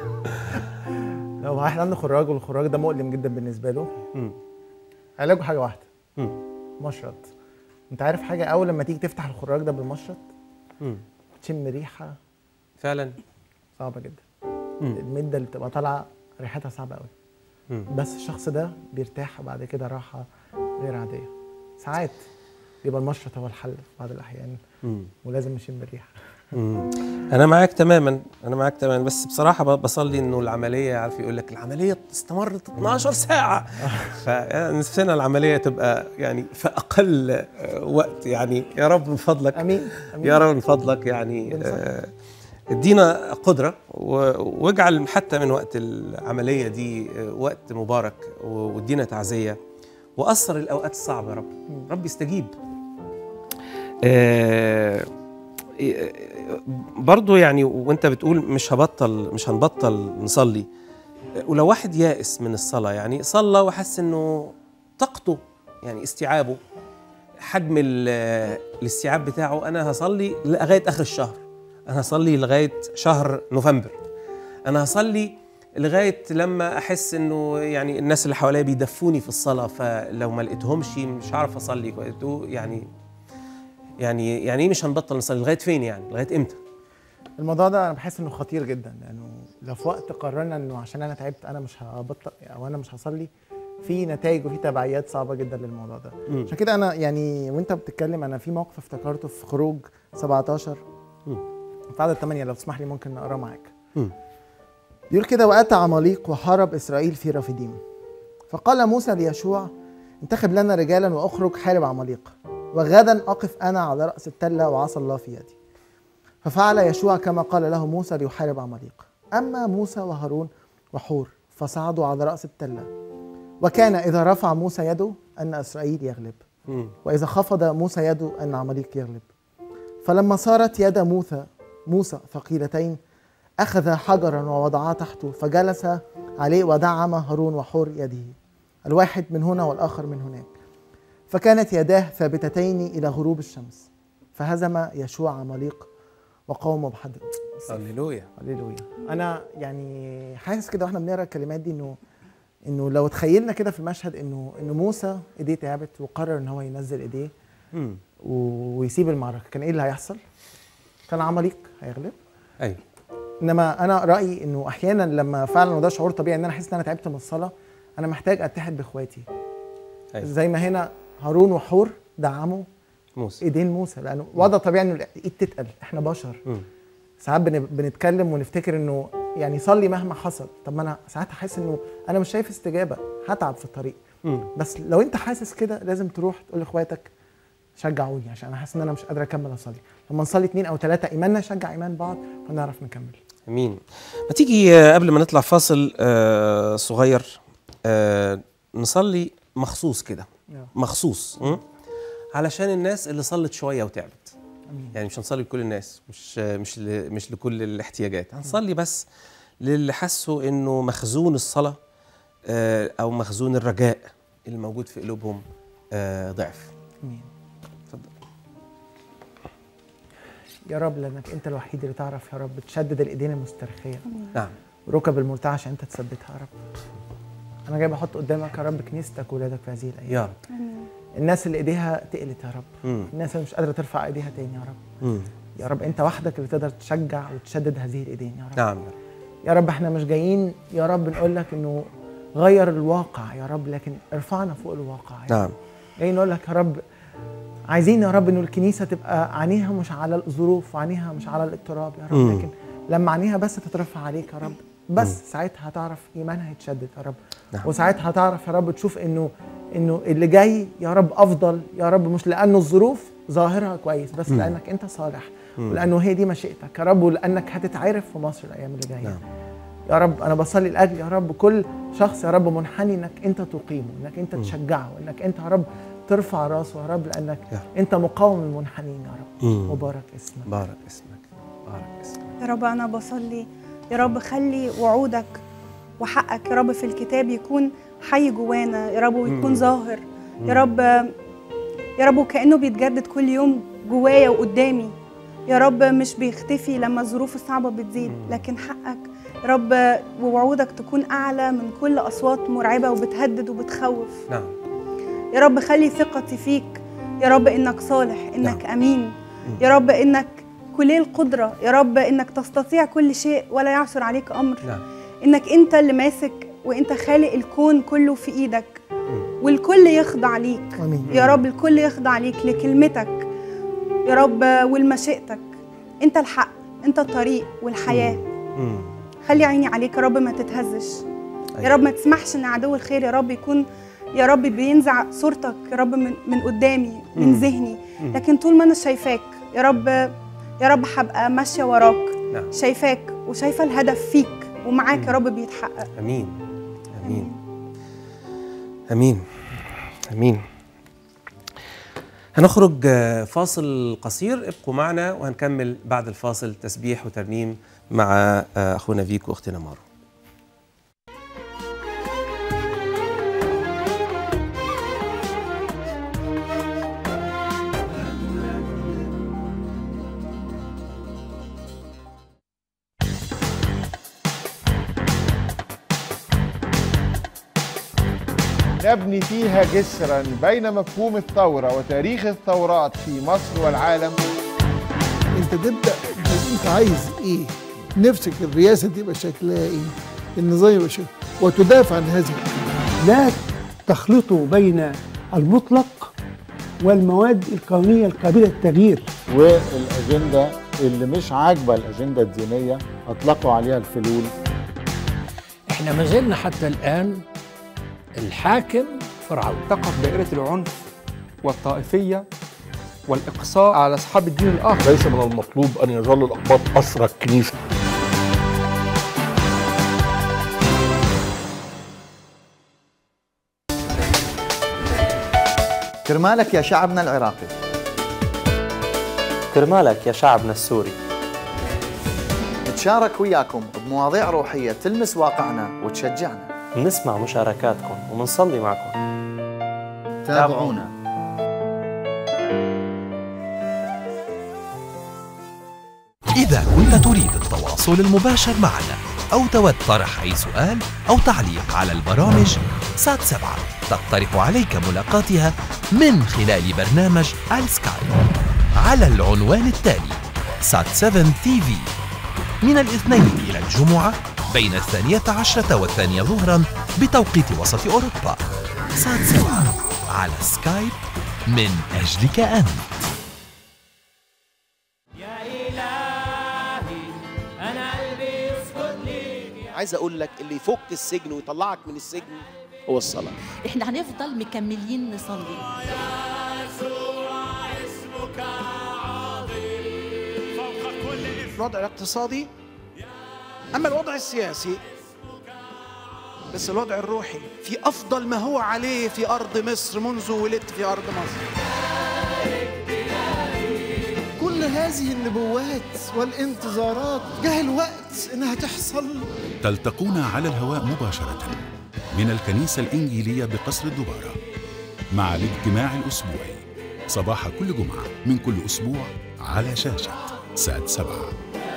لو واحد عنده خراج والخراج ده مؤلم جدا بالنسبه له مم. علاجه حاجه واحده مم. مشرط انت عارف حاجه اول لما تيجي تفتح الخراج ده بالمشرط مم. تشم ريحه فعلا صعبه جدا مم. المده اللي بتبقى طالعه ريحتها صعبه قوي مم. بس الشخص ده بيرتاح بعد كده راحه غير عاديه ساعات بيبقى المشرط هو الحل في بعض الاحيان مم. ولازم نشم الريحه مم. انا معاك تماما انا معاك تماما بس بصراحه ب- بصلي انه العمليه عارف يقول لك العمليه استمرت 12 ساعه فنفسنا العمليه تبقى يعني في اقل آه، وقت يعني يا رب من فضلك امين امين يا رب من فضلك يعني آه، ادينا قدره و- واجعل حتى من وقت العمليه دي آه، وقت مبارك و- وادينا تعزيه واثر الاوقات الصعبه يا رب رب يستجيب آه، برضو يعني وانت بتقول مش هبطل مش هنبطل نصلي ولو واحد يائس من الصلاة يعني صلى وحس انه طاقته يعني استيعابه حجم ال- الاستيعاب بتاعه انا هصلي لغاية اخر الشهر انا هصلي لغاية شهر نوفمبر انا هصلي لغاية لما احس انه يعني الناس اللي حواليا بيدفوني في الصلاة فلو ما لقيتهمش مش هعرف اصلي كويس. يعني يعني يعني ايه مش هنبطل نصلي لغايه فين يعني لغايه امتى الموضوع ده انا بحس انه خطير جدا لانه لو في وقت قررنا انه عشان انا تعبت انا مش هبطل او انا مش هصلي في نتائج وفي تبعيات صعبه جدا للموضوع ده مم. عشان كده انا يعني وانت بتتكلم انا في موقف افتكرته في خروج 17 مم. في عدد 8 لو تسمح لي ممكن نقراه معاك مم. بيقول كده واتى عماليق وحارب اسرائيل في رافديم فقال موسى ليشوع انتخب لنا رجالا واخرج حارب عماليق وغدا اقف انا على راس التله وعصا الله في يدي ففعل يشوع كما قال له موسى ليحارب عماليق اما موسى وهارون وحور فصعدوا على راس التله وكان اذا رفع موسى يده ان اسرائيل يغلب مم. واذا خفض موسى يده ان عماليق يغلب فلما صارت يد موسى موسى ثقيلتين اخذ حجرا ووضعاه تحته فجلس عليه ودعم هارون وحور يده الواحد من هنا والاخر من هناك فكانت يداه ثابتتين الى غروب الشمس فهزم يشوع عماليق وقومه بحد هللويا هللويا انا يعني حاسس كده واحنا بنقرا الكلمات دي انه انه لو تخيلنا كده في المشهد انه انه موسى ايديه تعبت وقرر ان هو ينزل ايديه مم. و- ويسيب المعركه كان ايه اللي هيحصل كان عماليق هيغلب ايوه انما انا رايي انه احيانا لما فعلا وده شعور طبيعي ان انا احس ان انا تعبت من الصلاه انا محتاج اتحد باخواتي أيوة. زي ما هنا هارون وحور دعموا موسى ايدين موسى لانه وضع طبيعي انه الايد تتقل احنا بشر مم. ساعات بن- بنتكلم ونفتكر انه يعني صلي مهما حصل طب ما انا ساعات احس انه انا مش شايف استجابه هتعب في الطريق مم. بس لو انت حاسس كده لازم تروح تقول لاخواتك شجعوني عشان انا حاسس ان انا مش قادر اكمل اصلي لما نصلي اتنين او ثلاثه ايماننا يشجع ايمان بعض فنعرف نكمل امين ما تيجي آه، قبل ما نطلع فاصل آه، صغير آه، نصلي مخصوص كده نعم. مخصوص م? علشان الناس اللي صلت شويه وتعبت امين يعني مش هنصلي لكل الناس مش مش ل- مش لكل الاحتياجات هنصلي بس للي حسوا انه مخزون الصلاه آه، او مخزون الرجاء اللي موجود في قلوبهم آه، ضعف امين اتفضل يا رب لانك انت الوحيد اللي تعرف يا رب تشدد الايدين المسترخيه نعم وركب المرتعشه عشان انت تثبتها يا رب انا جاي بحط قدامك يا رب كنيستك وولادك في هذه الايام يا رب الناس اللي ايديها تقلت يا رب مم. الناس اللي مش قادره ترفع ايديها تاني يا رب مم. يا رب انت وحدك اللي تقدر تشجع وتشدد هذه الايدين يا رب نعم يا رب يا رب احنا مش جايين يا رب نقول لك انه غير الواقع يا رب لكن ارفعنا فوق الواقع يا نعم رب. جايين نقول لك يا رب عايزين يا رب انه الكنيسه تبقى عينيها مش على الظروف وعينيها مش على الاضطراب يا رب مم. لكن لما عينيها بس تترفع عليك يا رب بس ساعتها هتعرف ايمانها يتشدد يا رب نعم. وساعتها هتعرف يا رب تشوف انه انه اللي جاي يا رب افضل يا رب مش لانه الظروف ظاهرها كويس بس مم. لانك انت صالح مم. ولانه هي دي مشيئتك يا رب ولانك هتتعرف في مصر الايام اللي جايه نعم. يا رب انا بصلي لاجل يا رب كل شخص يا رب منحني انك انت تقيمه انك انت تشجعه انك انت يا رب ترفع راسه يا رب لانك يا رب. انت مقاوم المنحنين يا رب مم. وبارك اسمك بارك اسمك بارك اسمك يا رب أنا بصلي يا رب خلي وعودك وحقك يا رب في الكتاب يكون حي جوانا يا رب ويكون مم. ظاهر يا رب يا رب وكأنه بيتجدد كل يوم جوايا وقدامي يا رب مش بيختفي لما الظروف الصعبة بتزيد لكن حقك يا رب ووعودك تكون أعلى من كل أصوات مرعبة وبتهدد وبتخوف نعم يا رب خلي ثقتي فيك يا رب انك صالح انك امين يا رب انك كلي القدره يا رب انك تستطيع كل شيء ولا يعثر عليك امر نعم انك انت اللي ماسك وانت خالق الكون كله في ايدك والكل يخضع ليك امين يا رب الكل يخضع ليك لكلمتك يا رب ولمشيئتك انت الحق انت الطريق والحياه مم. خلي عيني عليك يا رب ما تتهزش يا أيوة. رب ما تسمحش ان عدو الخير يا رب يكون يا رب بينزع صورتك يا رب من, من قدامي من مم. ذهني مم. لكن طول ما انا شايفاك يا رب يا رب هبقى ماشيه وراك نعم. شايفاك وشايفه الهدف فيك ومعاك يا رب بيتحقق امين امين امين امين هنخرج آه، فاصل قصير ابقوا معنا وهنكمل بعد الفاصل تسبيح وترنيم مع آه، اخونا فيكو واختنا مارو نبني فيها جسرا بين مفهوم الثورة وتاريخ الثورات في مصر والعالم انت تبدا انت عايز ايه نفسك الرئاسه تبقى شكلها ايه النظام يبقى شكلها وتدافع عن هذا لا تخلطوا بين المطلق والمواد القانونية القابلة للتغيير والاجنده اللي مش عاجبه الاجنده الدينيه اطلقوا عليها الفلول احنا ما زلنا حتى الآن الحاكم فرعون تقف دائرة العنف والطائفية والإقصاء على أصحاب الدين الآخر ليس من المطلوب أن يظل الأقباط أسرى الكنيسة كرمالك يا شعبنا العراقي كرمالك يا شعبنا السوري نتشارك وياكم بمواضيع روحية تلمس واقعنا وتشجعنا بنسمع مشاركاتكم وبنصلي معكم تابعونا إذا كنت تريد التواصل المباشر معنا أو تود طرح أي سؤال أو تعليق على البرامج سات سبعة تقترح عليك ملاقاتها من خلال برنامج السكايب على العنوان التالي سات 7 تي في من الاثنين إلى الجمعة بين الثانية عشرة والثانية ظهرا بتوقيت وسط أوروبا سات سبعة على سكايب من أجلك أنت عايز اقول لك اللي يفك السجن ويطلعك من السجن هو الصلاه احنا هنفضل مكملين نصلي الوضع الاقتصادي اما الوضع السياسي بس الوضع الروحي في افضل ما هو عليه في ارض مصر منذ ولدت في ارض مصر كل هذه النبوات والانتظارات جه الوقت انها تحصل تلتقون على الهواء مباشرة من الكنيسة الإنجيلية بقصر الدبارة مع الاجتماع الأسبوعي صباح كل جمعة من كل أسبوع على شاشة سات سبعة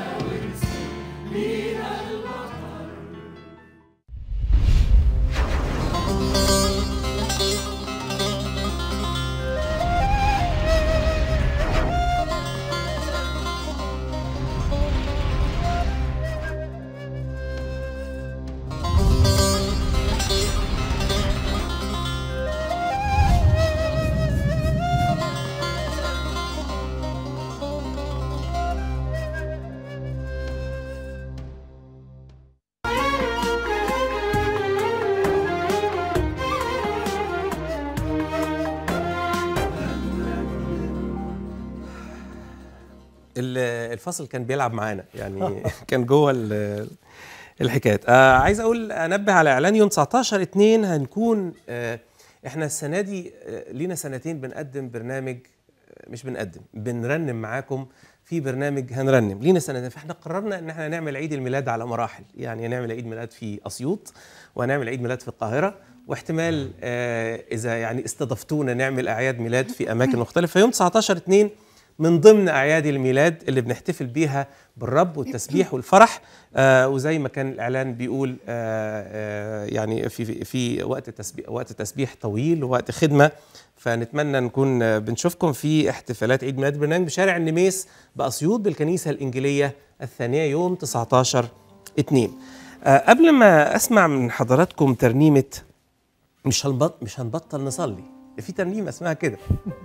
ال- الفصل كان بيلعب معانا يعني كان جوه ال- الحكايات آه عايز اقول انبه على اعلان يوم 19 2 هنكون آه احنا السنه دي آه لينا سنتين بنقدم برنامج آه، مش بنقدم بنرنم معاكم في برنامج هنرنم لينا سنتين فاحنا قررنا ان احنا نعمل عيد الميلاد على مراحل يعني نعمل عيد ميلاد في اسيوط وهنعمل عيد ميلاد في القاهره واحتمال آه اذا يعني استضفتونا نعمل اعياد ميلاد في اماكن مختلفه يوم 19 2 من ضمن اعياد الميلاد اللي بنحتفل بيها بالرب والتسبيح والفرح آه وزي ما كان الاعلان بيقول آه آه يعني في في- في وقت تسبيح وقت تسبيح طويل ووقت خدمه فنتمنى نكون آه، بنشوفكم في احتفالات عيد ميلاد برنامج بشارع النميس باسيوط بالكنيسه الانجيليه الثانيه يوم 19 2 آه قبل ما اسمع من حضراتكم ترنيمه مش هنبط مش هنبطل نصلي في ترنيمه اسمها كده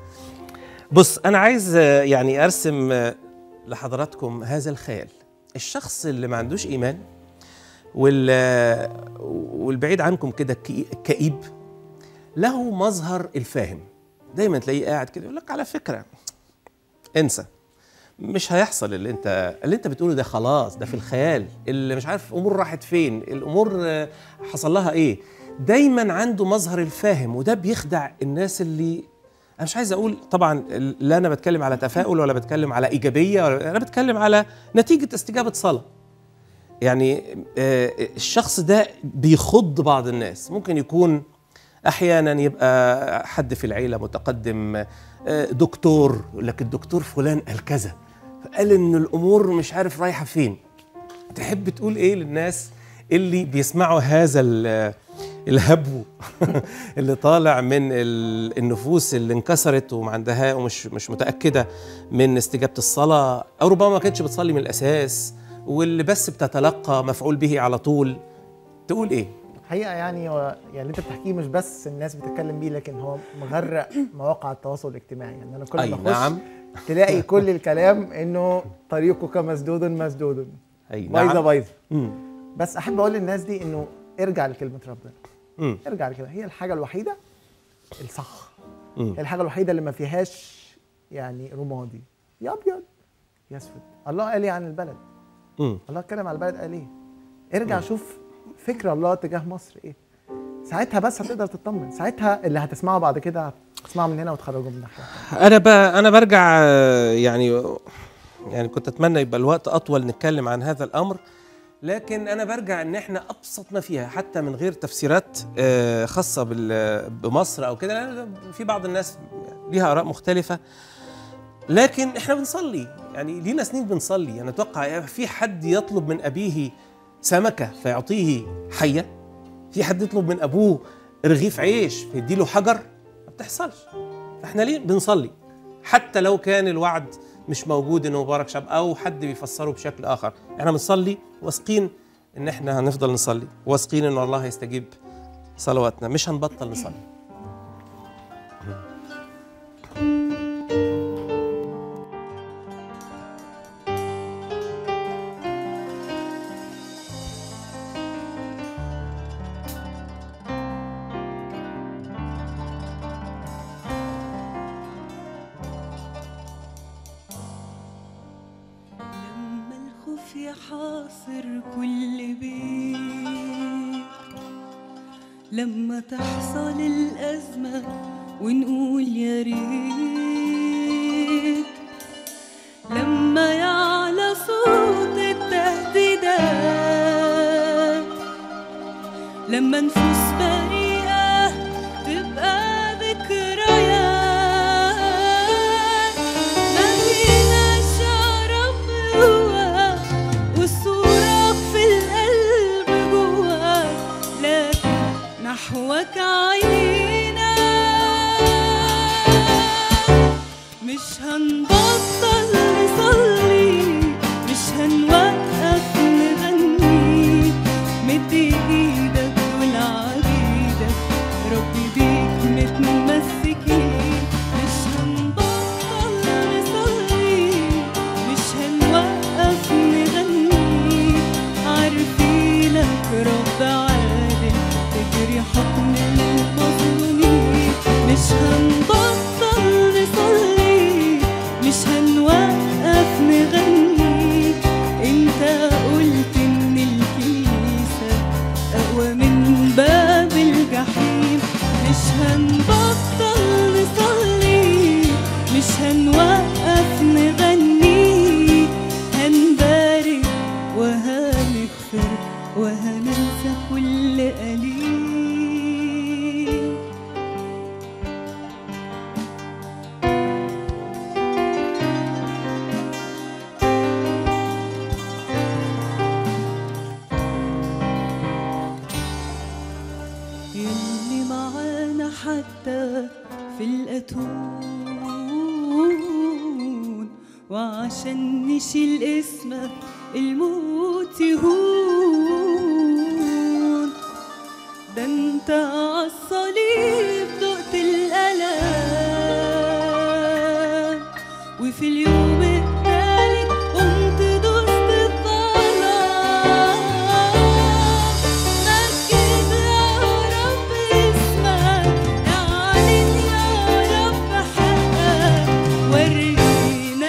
بص انا عايز آه، يعني ارسم آه، لحضراتكم هذا الخيال الشخص اللي ما عندوش ايمان وال آه، والبعيد عنكم كده الكئي- الكئيب له مظهر الفاهم دايما تلاقيه قاعد كده يقول لك على فكره انسى مش هيحصل اللي انت اللي انت بتقوله ده خلاص ده في الخيال اللي مش عارف امور راحت فين الامور آه، حصل لها ايه دايما عنده مظهر الفاهم وده بيخدع الناس اللي انا مش عايز اقول طبعا لا انا بتكلم على تفاؤل ولا بتكلم على ايجابيه ولا انا بتكلم على نتيجه استجابه صلاه يعني آه، الشخص ده بيخض بعض الناس ممكن يكون احيانا يبقى حد في العيله متقدم آه، دكتور يقول لك الدكتور فلان قال كذا فقال ان الامور مش عارف رايحه فين تحب تقول ايه للناس اللي بيسمعوا هذا ال- الهبو اللي طالع من ال- النفوس اللي انكسرت وما عندها ومش مش متاكده من استجابه الصلاه او ربما ما كانتش بتصلي من الاساس واللي بس بتتلقى مفعول به على طول تقول ايه حقيقه يعني هو يعني اللي انت بتحكيه مش بس الناس بتتكلم بيه لكن هو مغرق مواقع التواصل الاجتماعي يعني انا كل أي ما اخش نعم. تلاقي كل الكلام انه طريقك مسدود مسدود اي بايظه نعم. بايظه مم. بس احب اقول للناس دي انه ارجع لكلمه ربنا مم. ارجع كده هي الحاجه الوحيده الصح مم. هي الحاجه الوحيده اللي ما فيهاش يعني رمادي يا ابيض يا اسود الله قال ايه عن البلد مم. الله اتكلم على البلد قال ايه ارجع شوف فكر الله تجاه مصر ايه ساعتها بس هتقدر تطمن ساعتها اللي هتسمعه بعد كده هتسمعه من هنا وتخرجه من ناحيه انا ب... انا برجع آه، يعني يعني كنت اتمنى يبقى الوقت اطول نتكلم عن هذا الامر لكن انا برجع ان احنا ابسط ما فيها حتى من غير تفسيرات آه، خاصه بال- بمصر او كده لأن في بعض الناس ليها اراء مختلفه لكن احنا بنصلي يعني لينا سنين بنصلي انا اتوقع في حد يطلب من ابيه سمكه فيعطيه حيه في حد يطلب من ابوه رغيف عيش فيديله حجر ما بتحصلش فاحنا ليه بنصلي حتى لو كان الوعد مش موجود انه مبارك شعب او حد بيفسره بشكل اخر احنا بنصلي واثقين ان احنا هنفضل نصلي واثقين ان الله هيستجيب صلواتنا مش هنبطل نصلي لما الخوف يحاصر كل بيت لما تحصل الأزمة ونقول يا ريت لما يعلى صوت التهديدات لما نفوس بريئة تبقى ذكريات ما فيناش رب جوا والصورة في القلب جوا لكن نحوك عينينا مش هنبطل نصلي مش هنوقف نغني مد ايدك والعبيدك ربي بيك متمسكين مش هنبطل نصلي مش هنوقف نغني عارفينك رب عادل تجري حكم المظلومين مش هنبطل نصلي مش هنوقف نغني انت قلت ان الكنيسة اقوى من باب الجحيم مش هنبطل نصلي مش هنوقف نغني هنبارك وهنغفر وهننسى كل قليل يلي معانا حتى في الأتون وعشان نشيل اسمك الموت يهون ده انت عالصليب دقت الألم وفي اليوم التالت قمت دوست الظلام مجد يا رب اسمك اعلن يا رب حقك ورينا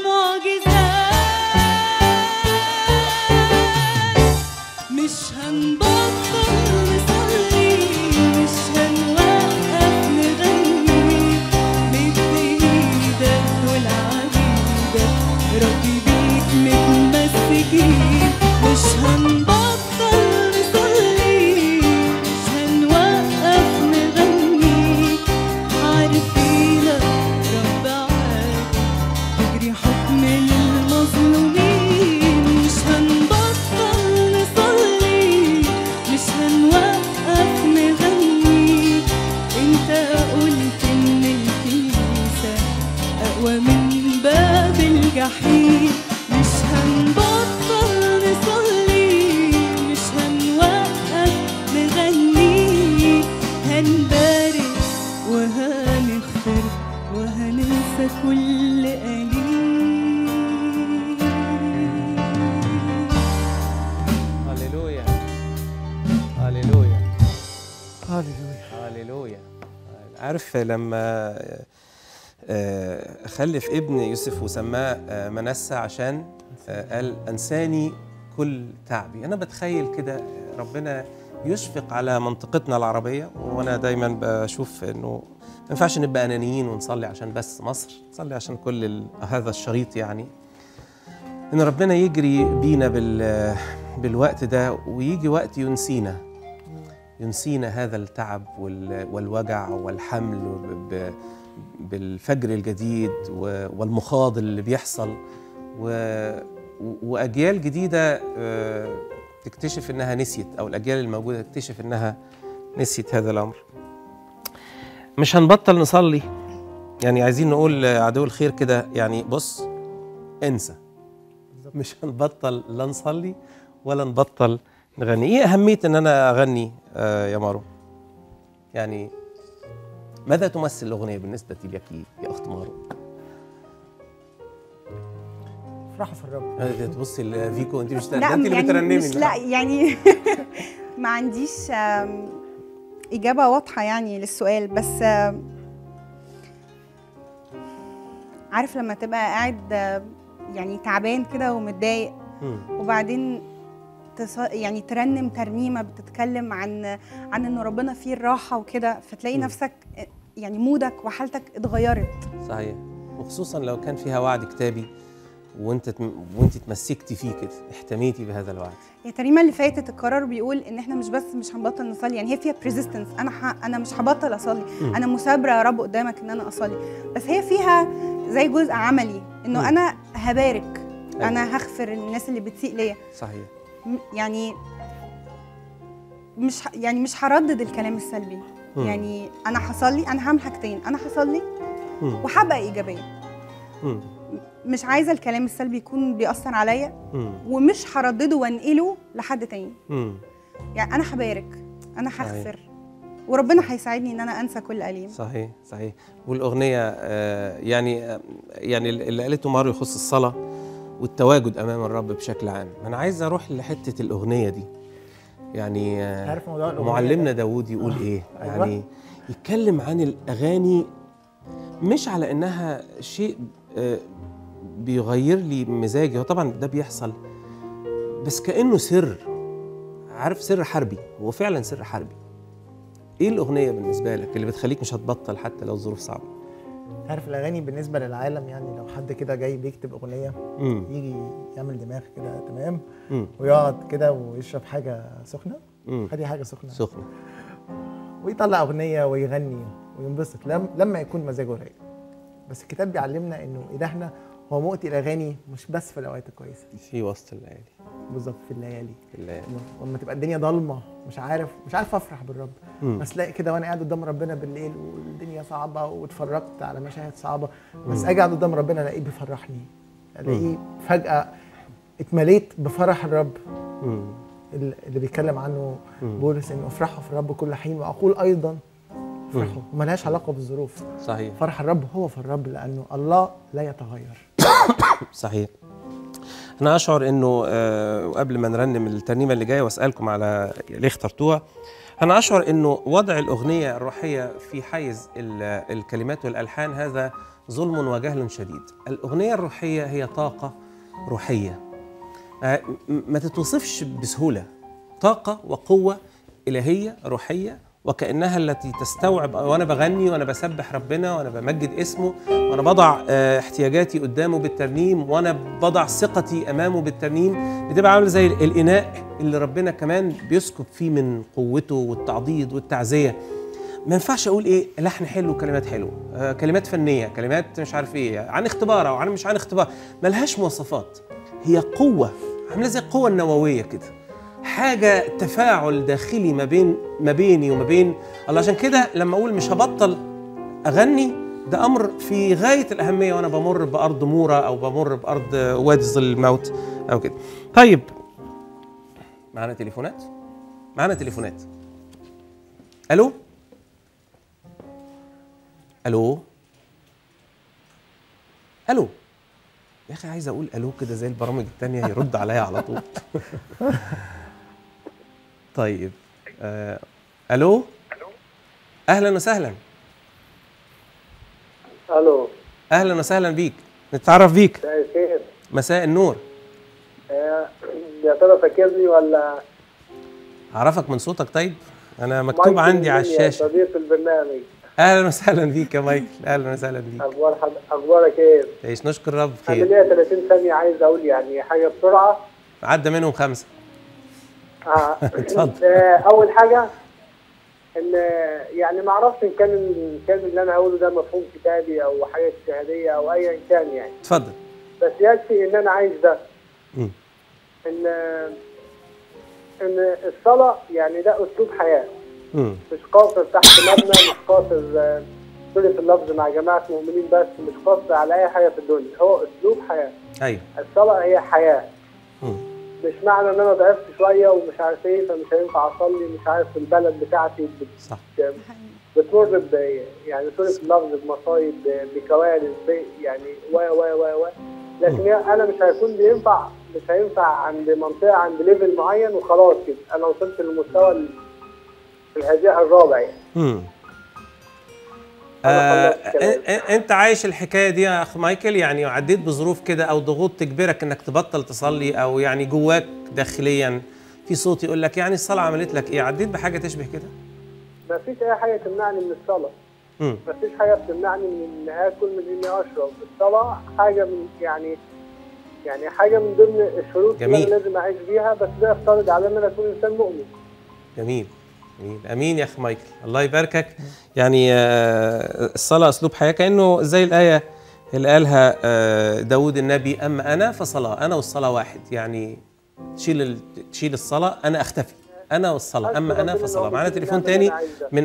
المعجزات مش هنبطل نصلي مش هنوقف نغني مد ايدك والعبيدك ربي بيك متمسكين مش هنبطل نصلي مش هنوقف نغني عارفينك رب عادل تجري حكم للمظلومين مش هنبطل نصلي مش هنوقف نغني انت قلت ان الكنيسة اقوى من باب الجحيم مش هنبطل نصلي مش هنوقف نغني هنبارك وهنغفر وهننسى كل قليل هللويا هللويا هللويا هللويا عارف لما آه، خلف ابن يوسف وسماه آه، منسى عشان آه، قال انساني كل تعبي انا بتخيل كده ربنا يشفق على منطقتنا العربيه وانا دايما بشوف انه ما ينفعش نبقى انانيين ونصلي عشان بس مصر نصلي عشان كل ال- هذا الشريط يعني ان ربنا يجري بينا بال بالوقت ده ويجي وقت ينسينا ينسينا هذا التعب وال- والوجع والحمل ب- ب- بالفجر الجديد و- والمخاض اللي بيحصل و- و- واجيال جديده آه، تكتشف انها نسيت او الاجيال الموجوده تكتشف انها نسيت هذا الامر مش هنبطل نصلي يعني عايزين نقول عدو الخير كده يعني بص انسى مش هنبطل لا نصلي ولا نبطل نغني ايه اهميه ان انا اغني آه يا مارو يعني ماذا تمثل الاغنيه بالنسبه لك يا اخت مارو افرحوا في الرب آه، تبصي لفيكو انت مش ده لا انت اللي يعني بترنمي مش لا يعني ما عنديش آم، إجابة واضحة يعني للسؤال بس آم، عارف لما تبقى قاعد آم، يعني تعبان كده ومتضايق وبعدين تص... يعني ترنم ترنيمة بتتكلم عن عن إنه ربنا فيه الراحة وكده فتلاقي مم. نفسك يعني مودك وحالتك اتغيرت صحيح وخصوصا لو كان فيها وعد كتابي وانت تم... وانت تمسكتي فيه كده احتميتي بهذا الوعد يعني الترنيمه اللي فاتت القرار بيقول ان احنا مش بس مش هنبطل نصلي يعني هي فيها بريزيستنس انا ح... انا مش هبطل اصلي مم. انا مثابره يا رب قدامك ان انا اصلي بس هي فيها زي جزء عملي انه مم. انا هبارك أيوة. انا هغفر الناس اللي بتسيء ليا صحيح م- يعني مش ه- يعني مش هردد الكلام السلبي مم. يعني انا هصلي انا هعمل حاجتين انا هصلي مم. وهبقى ايجابيه مم. مش عايزه الكلام السلبي يكون بيأثر عليا مم. ومش هردده وانقله لحد تاني مم. يعني انا هبارك انا صحيح. هغفر وربنا هيساعدني ان انا انسى كل اليم صحيح صحيح والاغنيه آه، يعني آه، يعني اللي قالته مارو يخص الصلاه والتواجد امام الرب بشكل عام انا عايز اروح لحته الاغنيه دي يعني آه، عارف موضوع الأغنية معلمنا ده؟ داوود يقول ايه أيوة. يعني يتكلم عن الاغاني مش على انها شيء آه، بيغير لي مزاجي هو طبعا ده بيحصل بس كانه سر عارف سر حربي هو فعلا سر حربي ايه الاغنيه بالنسبه لك اللي بتخليك مش هتبطل حتى لو الظروف صعبه عارف الاغاني بالنسبه للعالم يعني لو حد كده جاي بيكتب اغنيه مم. يجي يعمل دماغ كده تمام مم. ويقعد كده ويشرب حاجه سخنه مم. خدي حاجه سخنه سخنه ويطلع اغنيه ويغني وينبسط لم لما يكون مزاجه رايق بس الكتاب بيعلمنا انه الهنا هو مؤتي الاغاني مش بس في الاوقات الكويسه في وسط الليالي بالظبط في الليالي في الليالي لما تبقى الدنيا ضلمه مش عارف مش عارف افرح بالرب مم. بس الاقي كده وانا قاعد قدام ربنا بالليل والدنيا صعبه واتفرجت على مشاهد صعبه بس مم. اجي اقعد قدام ربنا الاقيه بيفرحني الاقيه فجاه اتمليت بفرح الرب مم. اللي اللي بيتكلم عنه مم. بولس انه افرحوا في الرب كل حين واقول ايضا افرحوا وملهاش علاقه بالظروف صحيح فرح الرب هو في الرب لانه الله لا يتغير صحيح انا اشعر انه آه، وقبل ما نرنم الترنيمه اللي جايه واسالكم على ليه اخترتوها انا اشعر انه وضع الاغنيه الروحيه في حيز ال- الكلمات والالحان هذا ظلم وجهل شديد الاغنيه الروحيه هي طاقه روحيه آه، م- ما تتوصفش بسهوله طاقه وقوه الهيه روحيه وكانها التي تستوعب وانا بغني وانا بسبح ربنا وانا بمجد اسمه وانا بضع آه، احتياجاتي قدامه بالترنيم وانا بضع ثقتي امامه بالترنيم بتبقى عامله زي الاناء اللي ربنا كمان بيسكب فيه من قوته والتعضيد والتعزيه ما ينفعش اقول ايه لحن حلو كلمات حلوه آه كلمات فنيه كلمات مش عارف ايه عن اختبار او عن مش عن اختبار ملهاش مواصفات هي قوه عامله زي القوه النوويه كده حاجه تفاعل داخلي ما بين ما بيني وما بين الله عشان كده لما اقول مش هبطل اغني ده امر في غايه الاهميه وانا بمر بارض مورة او بمر بارض وادي ظل الموت او كده طيب معانا تليفونات معانا تليفونات الو الو الو يا اخي عايز اقول الو كده زي البرامج التانية يرد عليا على طول طيب آه. الو اهلا وسهلا الو اهلا وسهلا بيك نتعرف بيك مساء الخير مساء النور آه، يا ترى فاكرني ولا اعرفك من صوتك طيب انا مكتوب مايكل عندي على منيا، الشاشه صديق البرنامج اهلا وسهلا بيك يا مايكل اهلا وسهلا بيك اخبار حد... اخبارك ايه؟ تعيش نشكر رب انا خير ليا 30 ثانيه عايز اقول يعني حاجه بسرعه عدى منهم خمسه آه. اتفضل. آه، اول حاجه ان يعني ما اعرفش ان كان ان كان اللي انا هقوله ده مفهوم كتابي او حاجه اجتهاديه او ايا كان يعني اتفضل بس يكفي ان انا عايز ده مم. ان ان الصلاه يعني ده اسلوب حياه مم. مش قاصر تحت مبنى مش قاصر آه، سوري في اللفظ مع جماعه مؤمنين بس مش قاصر على اي حاجه في الدنيا هو اسلوب حياه ايوه الصلاه هي حياه مم. مش معنى ان انا ضعفت شويه ومش عارف ايه فمش هينفع اصلي مش عارف في البلد بتاعتي بت... صح. بتمر ب يعني سوري في اللفظ بمصايب ب- بكوارث ب- يعني و و و و لكن هي- انا مش هيكون بينفع مش هينفع عند منطقه عند ليفل معين وخلاص كده انا وصلت للمستوى ال- الهزيع الرابع يعني مم. آه أ- أ- انت عايش الحكايه دي يا اخ مايكل يعني عديت بظروف كده او ضغوط تجبرك انك تبطل تصلي او يعني جواك داخليا في صوت يقول لك يعني الصلاه عملت لك ايه عديت بحاجه تشبه كده ما فيش اي حاجه تمنعني من الصلاه مم. ما فيش حاجه بتمنعني من ان اكل من اني اشرب الصلاه حاجه من يعني يعني حاجه من ضمن الشروط اللي جميل. انا لازم اعيش بيها بس ده يفترض على ان انا اكون انسان مؤمن جميل جميل امين يا اخ مايكل الله يباركك يعني آه، الصلاه اسلوب حياه كانه زي الايه اللي قالها آه، داود النبي اما انا فصلاه انا والصلاه واحد يعني تشيل ال- تشيل الصلاه انا اختفي انا والصلاه اما انا فصلاه معانا تليفون تاني من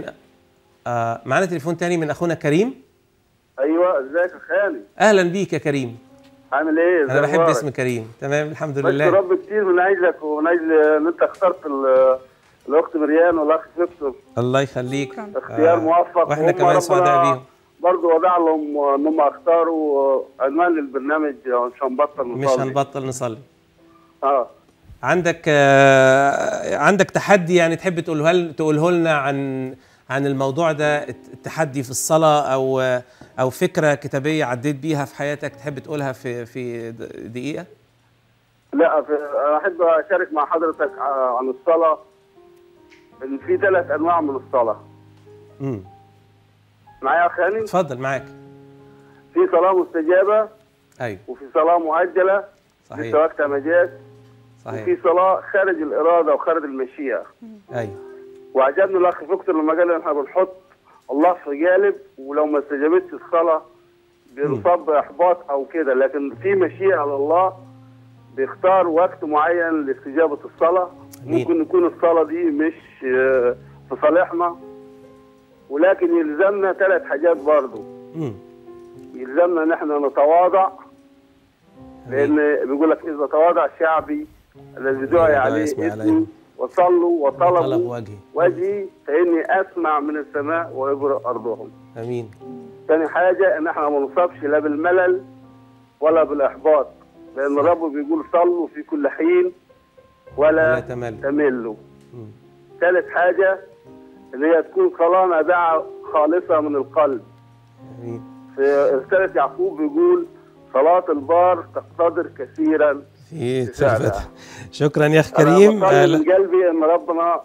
آه معانا تليفون تاني من اخونا كريم ايوه ازيك يا خالي اهلا بيك يا كريم عامل ايه انا ازي بحب أخبارك؟ اسم كريم تمام الحمد بشكر لله رب كتير من اجلك ومن اجل ان انت اخترت ال- الاخت مريان والاخ فيكتور الله يخليك اختيار موفق واحنا وهم كمان ربنا سعداء بيهم برضه وضع لهم ان هم اختاروا عنوان للبرنامج مش هنبطل مش نصلي هنبطل نصلي اه عندك آه، عندك تحدي يعني تحب تقوله لنا تقوله لنا عن عن الموضوع ده الت- التحدي في الصلاة أو أو فكرة كتابية عديت بيها في حياتك تحب تقولها في في د- دقيقة؟ لا في- انا احب اشارك مع حضرتك ع- عن الصلاه ان في ثلاث انواع من الصلاه امم معايا يا خالي اتفضل معاك في صلاه مستجابه أيوه وفي صلاه مؤجله صحيح. لسه وقتها ما جاش صحيح وفي صلاه خارج الاراده وخارج المشيئه أيوه وعجبني الاخ فيكتور لما قال احنا بنحط الله في جانب ولو ما استجابتش الصلاه بنصاب باحباط او كده لكن في مشيئه على الله بيختار وقت معين لاستجابه الصلاه أمين. ممكن يكون الصلاه دي مش آه، في صالحنا ولكن يلزمنا ثلاث حاجات برضه امم يلزمنا ان احنا نتواضع لان بيقول لك اذا تواضع شعبي الذي دعي دعي عليه اسمي عليه. اسمي وصلوا طلب وطلبوا وجهي وجهي فاني اسمع من السماء وابرئ ارضهم. امين ثاني حاجه ان احنا ما نصابش لا بالملل ولا بالاحباط لان الرب بيقول صلوا في كل حين ولا, ولا تمل. تملوا. مم. ثالث حاجه ان هي تكون صلاه نابعه خالصه من القلب. امين في رساله يعقوب بيقول صلاه البار تقتدر كثيرا في فعلا. تثبت شكرا يا أخ أنا كريم بصلي آه، من قلبي ان ربنا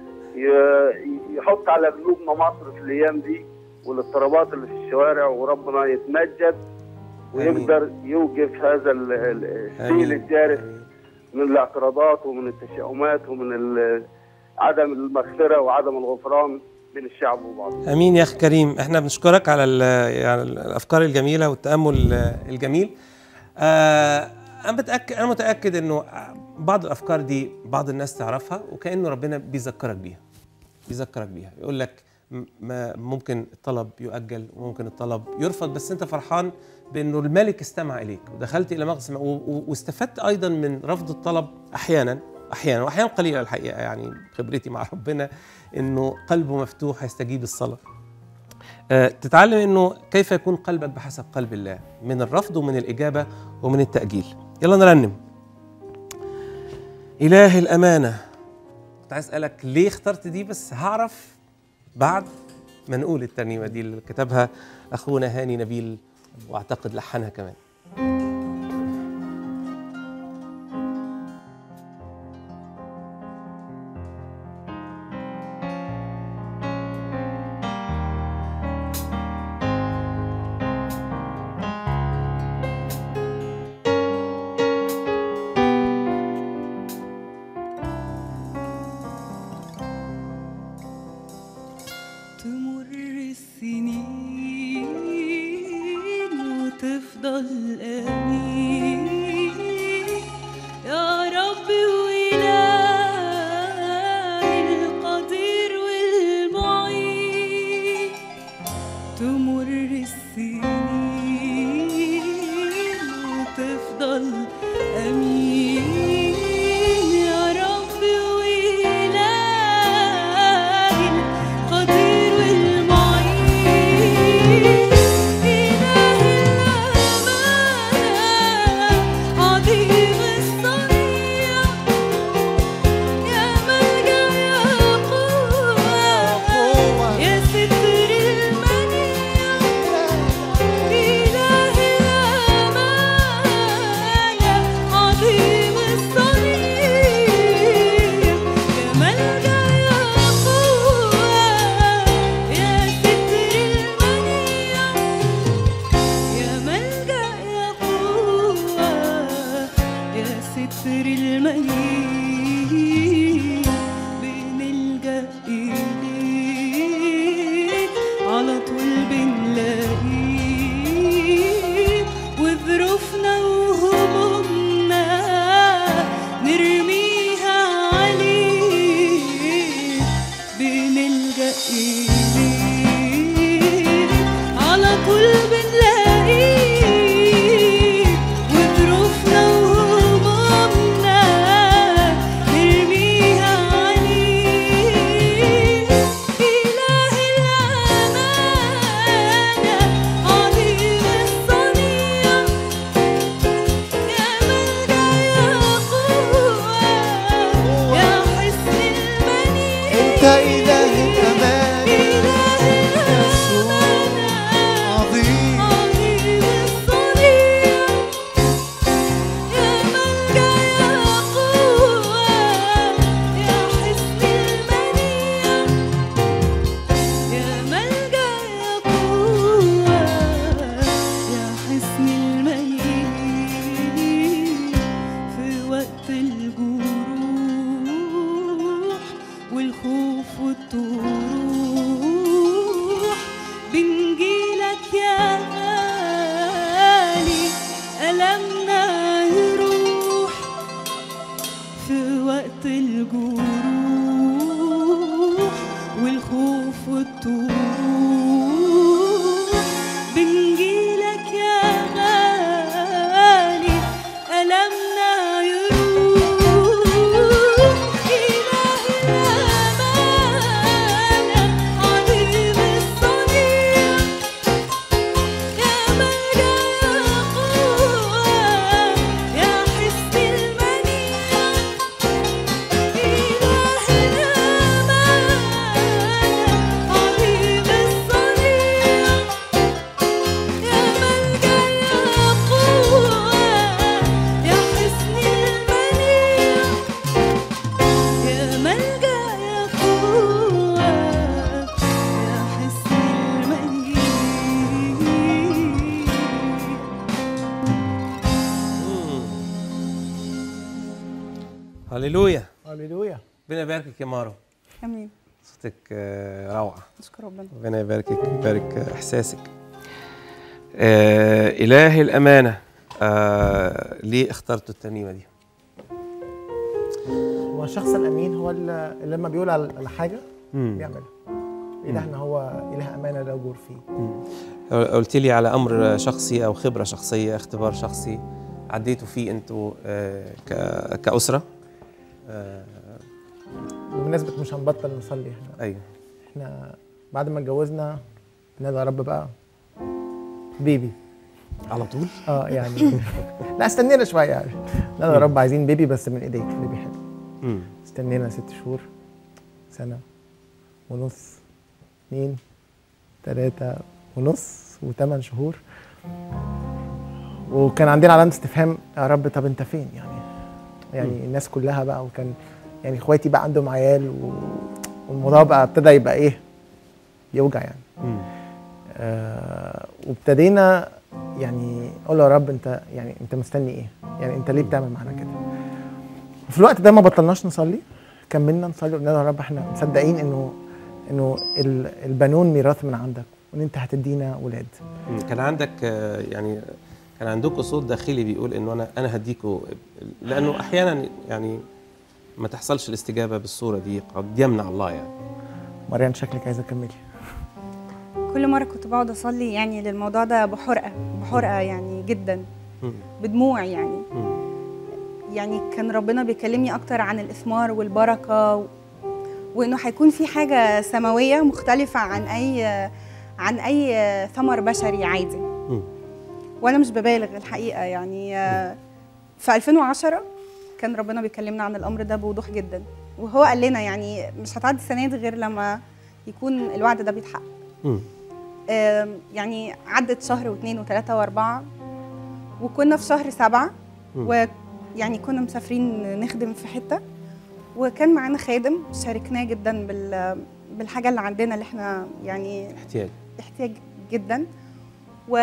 ي- يحط على قلوبنا مصر في الايام دي والاضطرابات اللي في الشوارع وربنا يتمجد ويقدر يوقف هذا ال- ال- السيل آمين. الجارف من الاعتراضات ومن التشاؤمات ومن ال- عدم المغفره وعدم الغفران بين الشعب وبعضه امين يا اخ كريم احنا بنشكرك على ال- يعني الافكار الجميله والتامل الجميل آه انا متاكد انا متاكد انه بعض الافكار دي بعض الناس تعرفها وكانه ربنا بيذكرك بيها بيذكرك بيها يقول لك م- ما ممكن الطلب يؤجل وممكن الطلب يرفض بس انت فرحان بانه الملك استمع اليك ودخلت الى مغص و- و- واستفدت ايضا من رفض الطلب احيانا احيانا واحيانا قليله الحقيقه يعني خبرتي مع ربنا انه قلبه مفتوح يستجيب الصلاه آه، تتعلم انه كيف يكون قلبك بحسب قلب الله من الرفض ومن الاجابه ومن التاجيل يلا نرنم اله الامانه كنت عايز اسالك ليه اخترت دي بس هعرف بعد ما نقول الترنيمه دي اللي كتبها اخونا هاني نبيل واعتقد لحنها كمان تمر السنين وتفضل أمين يا رب وإله القدير والمعين تمر السنين وتفضل أمين يا رب وإله القدير والمعين إله الأمانة عظيم الصنيع يا ملجأ يا قوة يا ستر المنيع إله الأمانة عظيم الصنيع يا ملجأ يا قوة يا ستر المنيع يا ملجأ يا قوة يا ستر المنيع بنلجأ إليك على طول بنلاقيك وظروفنا وهمومنا نرميها عليك بنلجأ إليك على طول بنلاقيك وظروفنا وهمومنا نرميها عليك إله الأمانة عظيم الصنيع يا ملجأ يا قوة يا حسن المنيع انت اله الامان يسوع عظيم عظيم الصنيع يا ملجأ يا قوة يا حسن المنيع يا ملجأ يا قوة يا حسن المنيع في وقت الجروح والخوف والطروح بنجيلك يا غالي ألمنا يروح في وقت الجروح والخوف والطروح بنجيلك يا غالي ألمنا يروح إله الأمانة عظيم الصنيع يا ملجأ يا قوة يا حسن المنيع إله الأمانة عظيم الصنيع يا ملجأ يا قوة يا حسن المنيع يا ملجأ يا قوة يا حسن المنيع هللويا هللويا ربنا يباركك يا مارو امين صوتك آه، روعه نشكر ربنا ربنا يباركك يبارك احساسك آه اله الامانه آه ليه اخترتوا الترنيمه دي هو الشخص الامين هو اللي اللي لما بيقول على على حاجه مم. بيعملها الهنا هو اله امانه لا جور فيه قلت لي على امر شخصي او خبره شخصيه اختبار شخصي عديتوا فيه انتوا آه ك- كاسره آه بمناسبه مش هنبطل نصلي احنا ايوه احنا بعد ما اتجوزنا نادى يا رب بقى بيبي على طول اه يعني لا استنينا شويه يعني نادى يا رب عايزين بيبي بس من ايديك بيبي حلو مم. استنينا ست شهور سنه ونص اتنين ثلاثة ونص وثمان شهور وكان عندنا علامة استفهام يا رب طب انت فين يعني يعني مم. الناس كلها بقى وكان يعني اخواتي بقى عندهم عيال و... والموضوع بقى ابتدى يبقى ايه يوجع يعني مم. آه وابتدينا يعني اقول له يا رب انت يعني انت مستني ايه؟ يعني انت ليه بتعمل معانا كده؟ في الوقت ده ما بطلناش نصلي كملنا نصلي قلنا له يا رب احنا مصدقين انه انه ال- البنون ميراث من عندك وان انت هتدينا ولاد مم. كان عندك آه، يعني كان عندكم صوت داخلي بيقول انه انا انا هديكوا لانه احيانا يعني ما تحصلش الاستجابه بالصوره دي قد يمنع الله يعني مريان شكلك عايزه تكملي كل مره كنت بقعد اصلي يعني للموضوع ده بحرقه بحرقه يعني جدا مم. بدموع يعني مم. يعني كان ربنا بيكلمني اكتر عن الاثمار والبركه و... وانه هيكون في حاجه سماويه مختلفه عن اي عن اي ثمر بشري عادي مم. وانا مش ببالغ الحقيقه يعني آه، في 2010 كان ربنا بيكلمنا عن الامر ده بوضوح جدا وهو قال لنا يعني مش هتعدي السنه دي غير لما يكون الوعد ده بيتحقق مم. آم، يعني عدت شهر واثنين وثلاثة وأربعة وكنا في شهر سبعة مم. ويعني كنا مسافرين نخدم في حتة وكان معانا خادم شاركناه جدا بال بالحاجة اللي عندنا اللي احنا يعني احتياج احتياج جدا و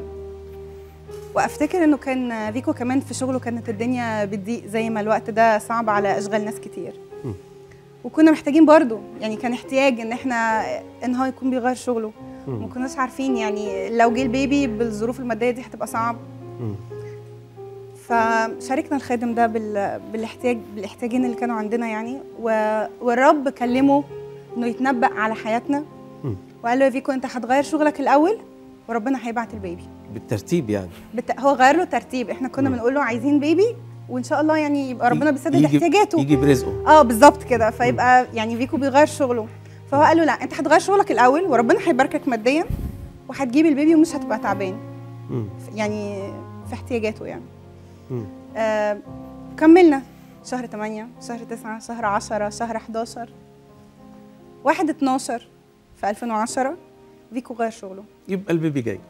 وافتكر انه كان فيكو كمان في شغله كانت الدنيا بتضيق زي ما الوقت ده صعب على اشغال ناس كتير مم. وكنا محتاجين برضه يعني كان احتياج ان احنا ان هو يكون بيغير شغله مم. ما كناش عارفين يعني لو جه البيبي بالظروف الماديه دي هتبقى صعب مم. فشاركنا الخادم ده بال... بالاحتياج بالاحتياجين اللي كانوا عندنا يعني و... والرب كلمه انه يتنبأ على حياتنا مم. وقال له يا فيكو انت هتغير شغلك الاول وربنا هيبعت البيبي بالترتيب يعني بت... هو غير له ترتيب احنا كنا مم. بنقول له عايزين بيبي وان شاء الله يعني يبقى ربنا بيسدد يجي- احتياجاته يجي برزقه اه بالظبط كده فيبقى يعني فيكو بيغير شغله فهو قال له لا انت هتغير شغلك الاول وربنا هيباركك ماديا وهتجيب البيبي ومش هتبقى تعبان مم. يعني في احتياجاته يعني مم. آه كملنا شهر 8 شهر 9 شهر 10 شهر 11 1 12 في 2010 فيكو غير شغله يبقى البيبي جاي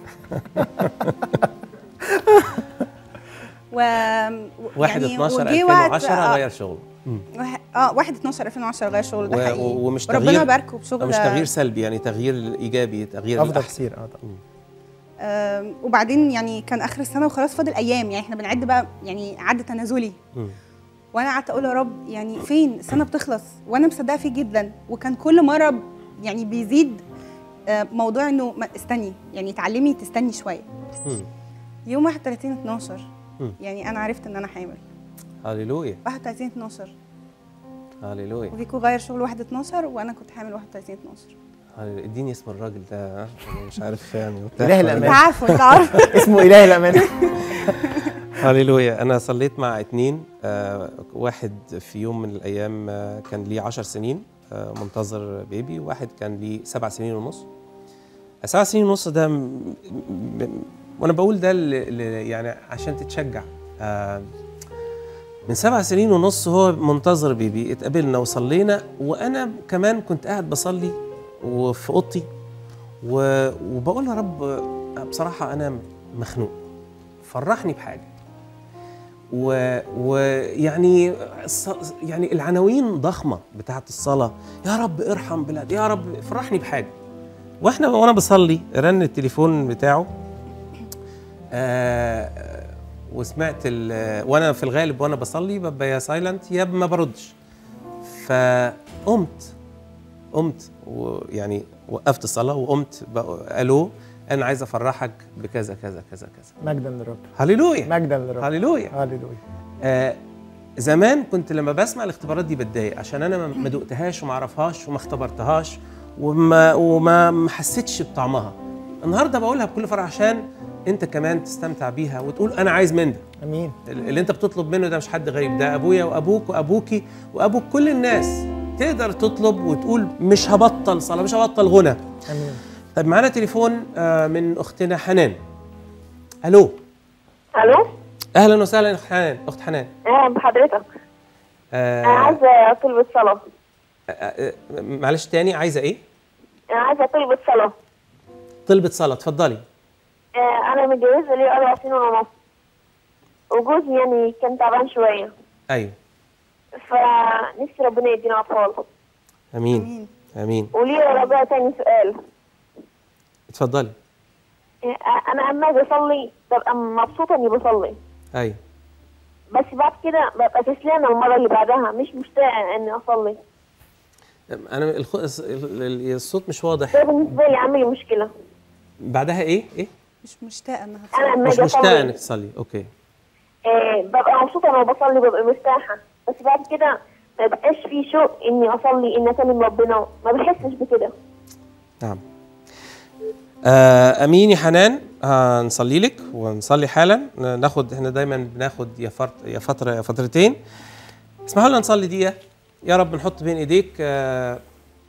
و 1 يعني 12 وجه وقت- 2010 آه، غير شغله مم. واحد- اه 1 12 2010 غير شغله ده و- حقيقي و- ومش ربنا تغيير باركه بشغل مش تغيير سلبي يعني تغيير ايجابي تغيير افضل الأحسن. كتير اه طبعا آم، وبعدين يعني كان اخر السنه وخلاص فاضل ايام يعني احنا بنعد بقى يعني عد تنازلي مم. وانا قعدت اقول يا رب يعني فين السنه بتخلص وانا مصدقه فيه جدا وكان كل مره ب- يعني بيزيد آه، موضوع انه ما- استني يعني اتعلمي تستني شويه مم. يوم 31 12 مم. يعني انا عرفت ان انا حامل هللويا 31 12 هللويا وفيكو غير شغل 1 12 وانا كنت حامل 31 12 هللويا. اديني اسم الراجل ده ها؟ أنا مش عارف يعني وبتاع. اله الامان انت عارفه انت عارفه اسمه اله الامان هللويا انا صليت مع اتنين آه واحد في يوم من الايام آه كان ليه عشر سنين آه منتظر بيبي وواحد كان ليه سبع سنين ونص سبع سنين ونص ده م- م- وانا بقول ده ل- ل- يعني عشان تتشجع آه من سبع سنين ونص هو منتظر بيبي اتقابلنا وصلينا وانا كمان كنت قاعد بصلي وفي اوضتي و- وبقول يا رب آه، بصراحه انا مخنوق فرحني بحاجه و- ويعني الص- يعني العناوين ضخمه بتاعت الصلاه يا رب ارحم بلاد يا رب فرحني بحاجه واحنا وانا بصلي رن التليفون بتاعه آه وسمعت ال- وانا في الغالب وانا بصلي ببقى يا سايلنت يا ما بردش فقمت قمت ويعني وقفت الصلاه وقمت بق- الو انا عايز افرحك بكذا كذا كذا كذا مجدا للرب هللويا مجدا للرب هللويا هللويا آه زمان كنت لما بسمع الاختبارات دي بتضايق عشان انا ما- ما دقتهاش وما اعرفهاش وما اختبرتهاش وما وما ما حسيتش بطعمها النهارده بقولها بكل فرح عشان انت كمان تستمتع بيها وتقول انا عايز من ده امين اللي انت بتطلب منه ده مش حد غريب ده ابويا وابوك وابوكي وابوك كل الناس تقدر تطلب وتقول مش هبطل صلاه مش هبطل غنى امين طيب معانا تليفون آه، من اختنا حنان الو الو اهلا وسهلا اخت حنان اخت حنان اهلا بحضرتك آه، انا عايزه اطلب الصلاه آه، آه، معلش تاني عايزه ايه انا عايزه طلبة صلاة طلبة صلاة اتفضلي آه، انا متجوزة لي اربع سنين ونص وجوزي يعني كان تعبان شوية ايوه فنفسي ربنا يدينا اطفال امين امين ولي ربنا تاني سؤال اتفضلي آه، انا اما اجي اصلي ببقى مبسوطة اني بصلي ايوه بس بعد كده ببقى كسلانة المرة اللي بعدها مش مشتاقة اني اصلي انا الخ... ال- ال- الصوت مش واضح ده بالنسبة لي عامل لي مشكلة بعدها ايه ايه مش مشتاقه انها انا اما مش اجي مشتاقه اصلي انك تصلي اوكي آه، ببقى مبسوطة لما بصلي ببقى مرتاحة بس بعد كده ما بقاش في شوق اني اصلي اني اكلم ربنا ما بحسش بكده نعم آه امين يا حنان هنصلي لك ونصلي حالا ناخد احنا دايما بناخد يا فرط يا فتره يا فترتين اسمحوا لنا نصلي دقيقه يا رب نحط بين ايديك آه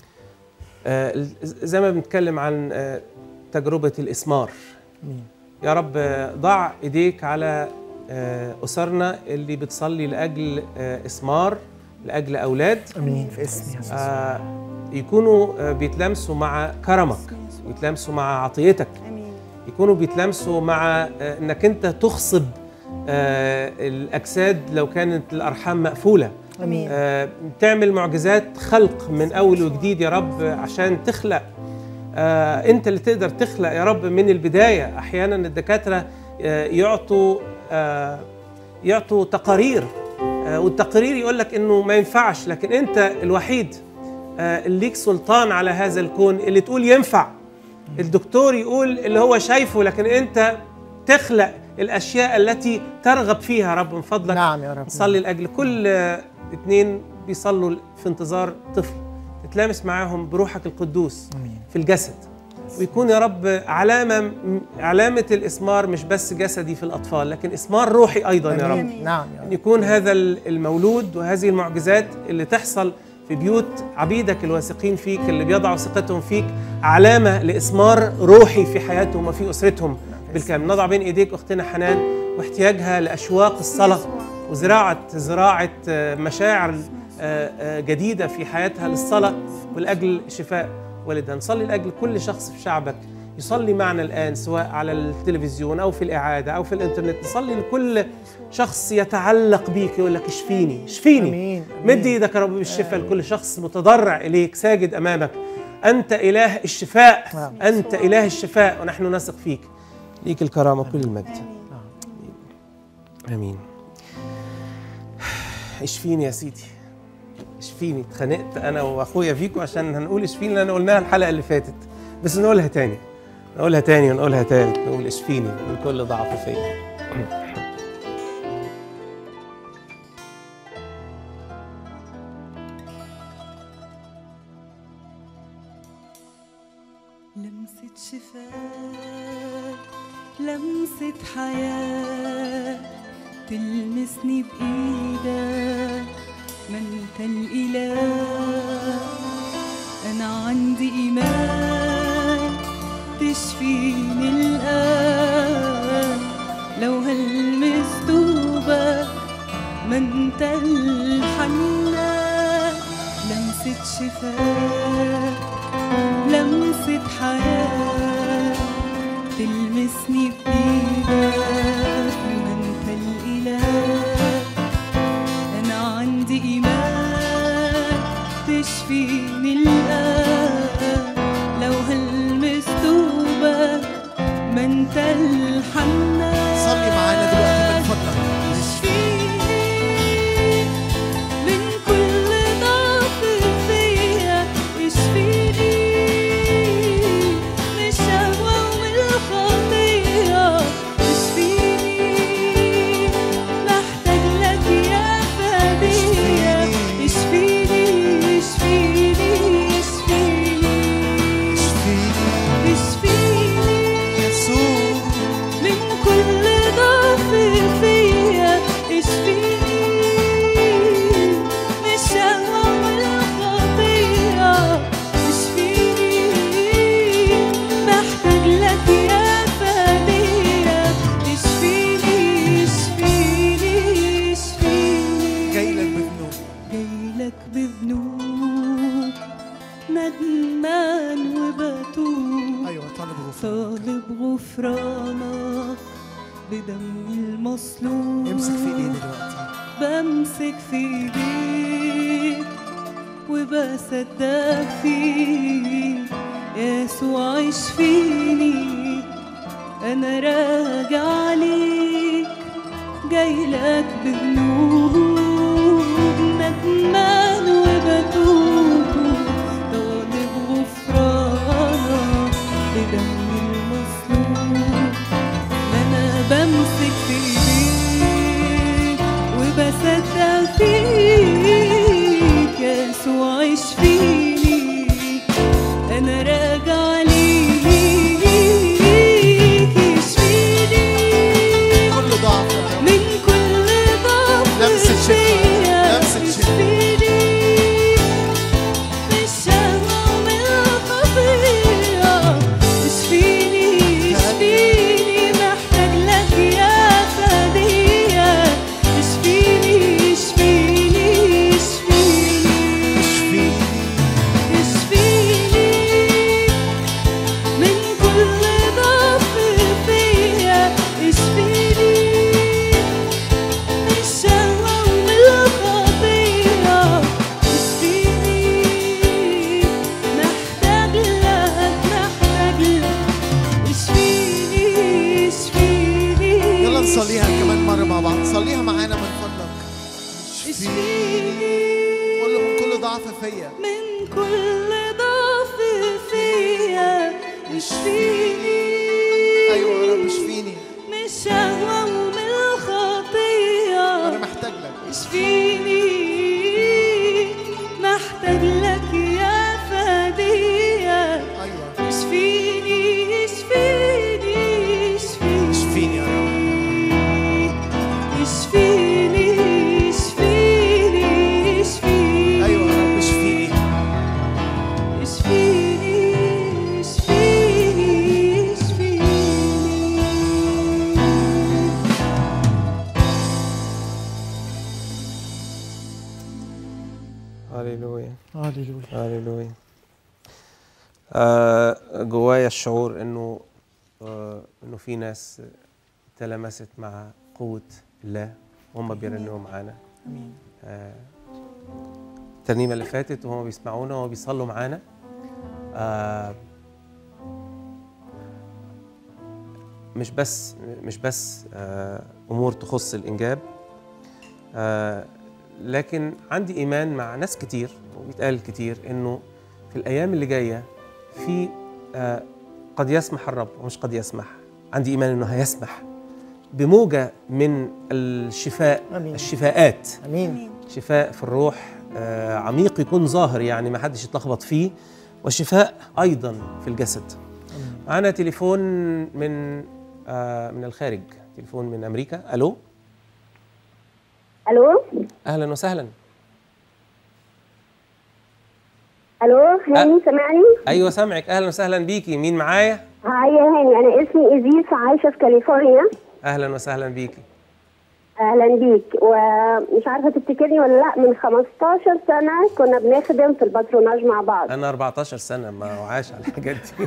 آه زي ما بنتكلم عن آه تجربه الاسمار يا رب آه، ضع ايديك على آه، اسرنا اللي بتصلي لاجل آه، اسمار لاجل اولاد امين في اسم يسوع آه، يكونوا آه، بيتلامسوا مع كرمك يتلامسوا مع عطيتك يكونوا بيتلامسوا مع آه، انك انت تخصب آه، الاجساد لو كانت الارحام مقفوله امين آه، تعمل معجزات خلق من اول وجديد يا رب عشان تخلق آه، انت اللي تقدر تخلق يا رب من البدايه احيانا الدكاتره آه، يعطوا آه، يعطوا تقارير آه، والتقرير يقول لك انه ما ينفعش لكن انت الوحيد آه، اللي ليك سلطان على هذا الكون اللي تقول ينفع الدكتور يقول اللي هو شايفه لكن انت تخلق الاشياء التي ترغب فيها يا رب من فضلك نعم يا رب نصلي لاجل كل آه، اتنين بيصلوا في انتظار طفل تتلامس معاهم بروحك القدوس في الجسد ويكون يا رب علامه م- علامه الاسمار مش بس جسدي في الاطفال لكن اسمار روحي ايضا يا رب آمين. نعم يا أن يكون هذا ال- المولود وهذه المعجزات اللي تحصل في بيوت عبيدك الواثقين فيك اللي بيضعوا ثقتهم فيك علامة لإثمار روحي في حياتهم وفي أسرتهم بالكامل نضع بين إيديك أختنا حنان واحتياجها لأشواق الصلاة وزراعة زراعة آه، مشاعر آه، آه، جديدة في حياتها للصلاة ولأجل شفاء والدها نصلي لأجل كل شخص في شعبك يصلي معنا الآن سواء على التلفزيون أو في الإعادة أو في الإنترنت نصلي لكل شخص يتعلق بيك يقول لك اشفيني اشفيني آمين. مد ايدك يا رب بالشفاء لكل شخص متضرع اليك ساجد امامك انت اله الشفاء انت اله الشفاء ونحن نثق فيك ليك الكرامه وكل المجد امين اشفيني يا سيدي اشفيني اتخانقت انا واخويا فيكو عشان هنقول اشفيني لان قلناها الحلقه اللي فاتت بس نقولها تاني نقولها تاني ونقولها تالت نقول اشفيني من كل ضعف فيا لمسة شفاء لمسة حياة تلمسني بإيدك ما انت الإله أنا عندي إيمان تشفيني الآن لو هلمس دوبك ما انت الحنان لمسة شفاء لمسة حياة تلمسني بإيدك ما انت الإله أنا عندي إيمان تشفيني الآن لو هلمس دوبك ما انت الحنان صلي معانا دلوقتي من فضلك اشفيني من كل ضعف فيا اشفيني من الشهوة ومن الخطية اشفيني محتاج لك يا فدية اشفيني اشفيني اشفيني اشفيني من طالب غفرانك بدم المصلوب امسك في ايدي دلوقتي بمسك في ايديك وبصدق فيك يسوع عيش فيني انا راجع ليك جاي لك بذنوب ندمان وبتوب طالب غفرانك بدم المصلوب انا بمسك في ايديك وبصدق فيك يسوع عيش فيني انا راجع ليك يشفيني كل ضعف من كل ضعف لمسة شفاء فيا لمسة شفاء يشفيني من الشهوة ومن الخطية يشفيني يشفيني محتاج لك يا فدية يشفيني يشفيني يشفيني يشفيني من كل ضعف فيا يشفيني من الشهوة ومن الخطية يشفيني محتاج لك محتاج لك يشفيني يشفيني يلا نصليها كمان مرة مع بعض صليها معانا من فضلك يشفيني قول له من كل ضعف فيا من كل ضعف فيا يشفيني ايوه يا رب اشفيني من الشهوة ومن الخطية انا محتاج لك يشفيني محتاج لك يا فدية ايوه يشفيني يشفيني يشفيني اشفيني يا رب يشفيني يشفيني يشفيني ايوه يا رب اشفيني يشفيني يشفيني يشفيني هللويا هللويا هللويا آه جوايا الشعور انه آه انه في ناس تلمست مع قوة الله وهم بيرنموا معانا امين آه الترنيمة اللي فاتت وهم بيسمعونا وبيصلوا معانا آه مش بس مش بس آه امور تخص الانجاب آه لكن عندي ايمان مع ناس كتير وبيتقال كتير انه في الايام اللي جايه في آه قد يسمح الرب ومش قد يسمح عندي ايمان انه هيسمح بموجه من الشفاء آمين. الشفاءات امين شفاء في الروح آه عميق يكون ظاهر يعني ما حدش يتلخبط فيه وشفاء ايضا في الجسد معانا تليفون من آه من الخارج تليفون من امريكا الو الو اهلا وسهلا الو هاني سامعني ايوه سامعك اهلا وسهلا بيكي مين معايا هاي يا هاني انا اسمي ايزيس عايشه في كاليفورنيا اهلا وسهلا بيكي اهلا بيك ومش عارفه تفتكرني ولا لا من 15 سنه كنا بنخدم في الباتروناج مع بعض انا 14 سنه ما وعاش على الحاجات دي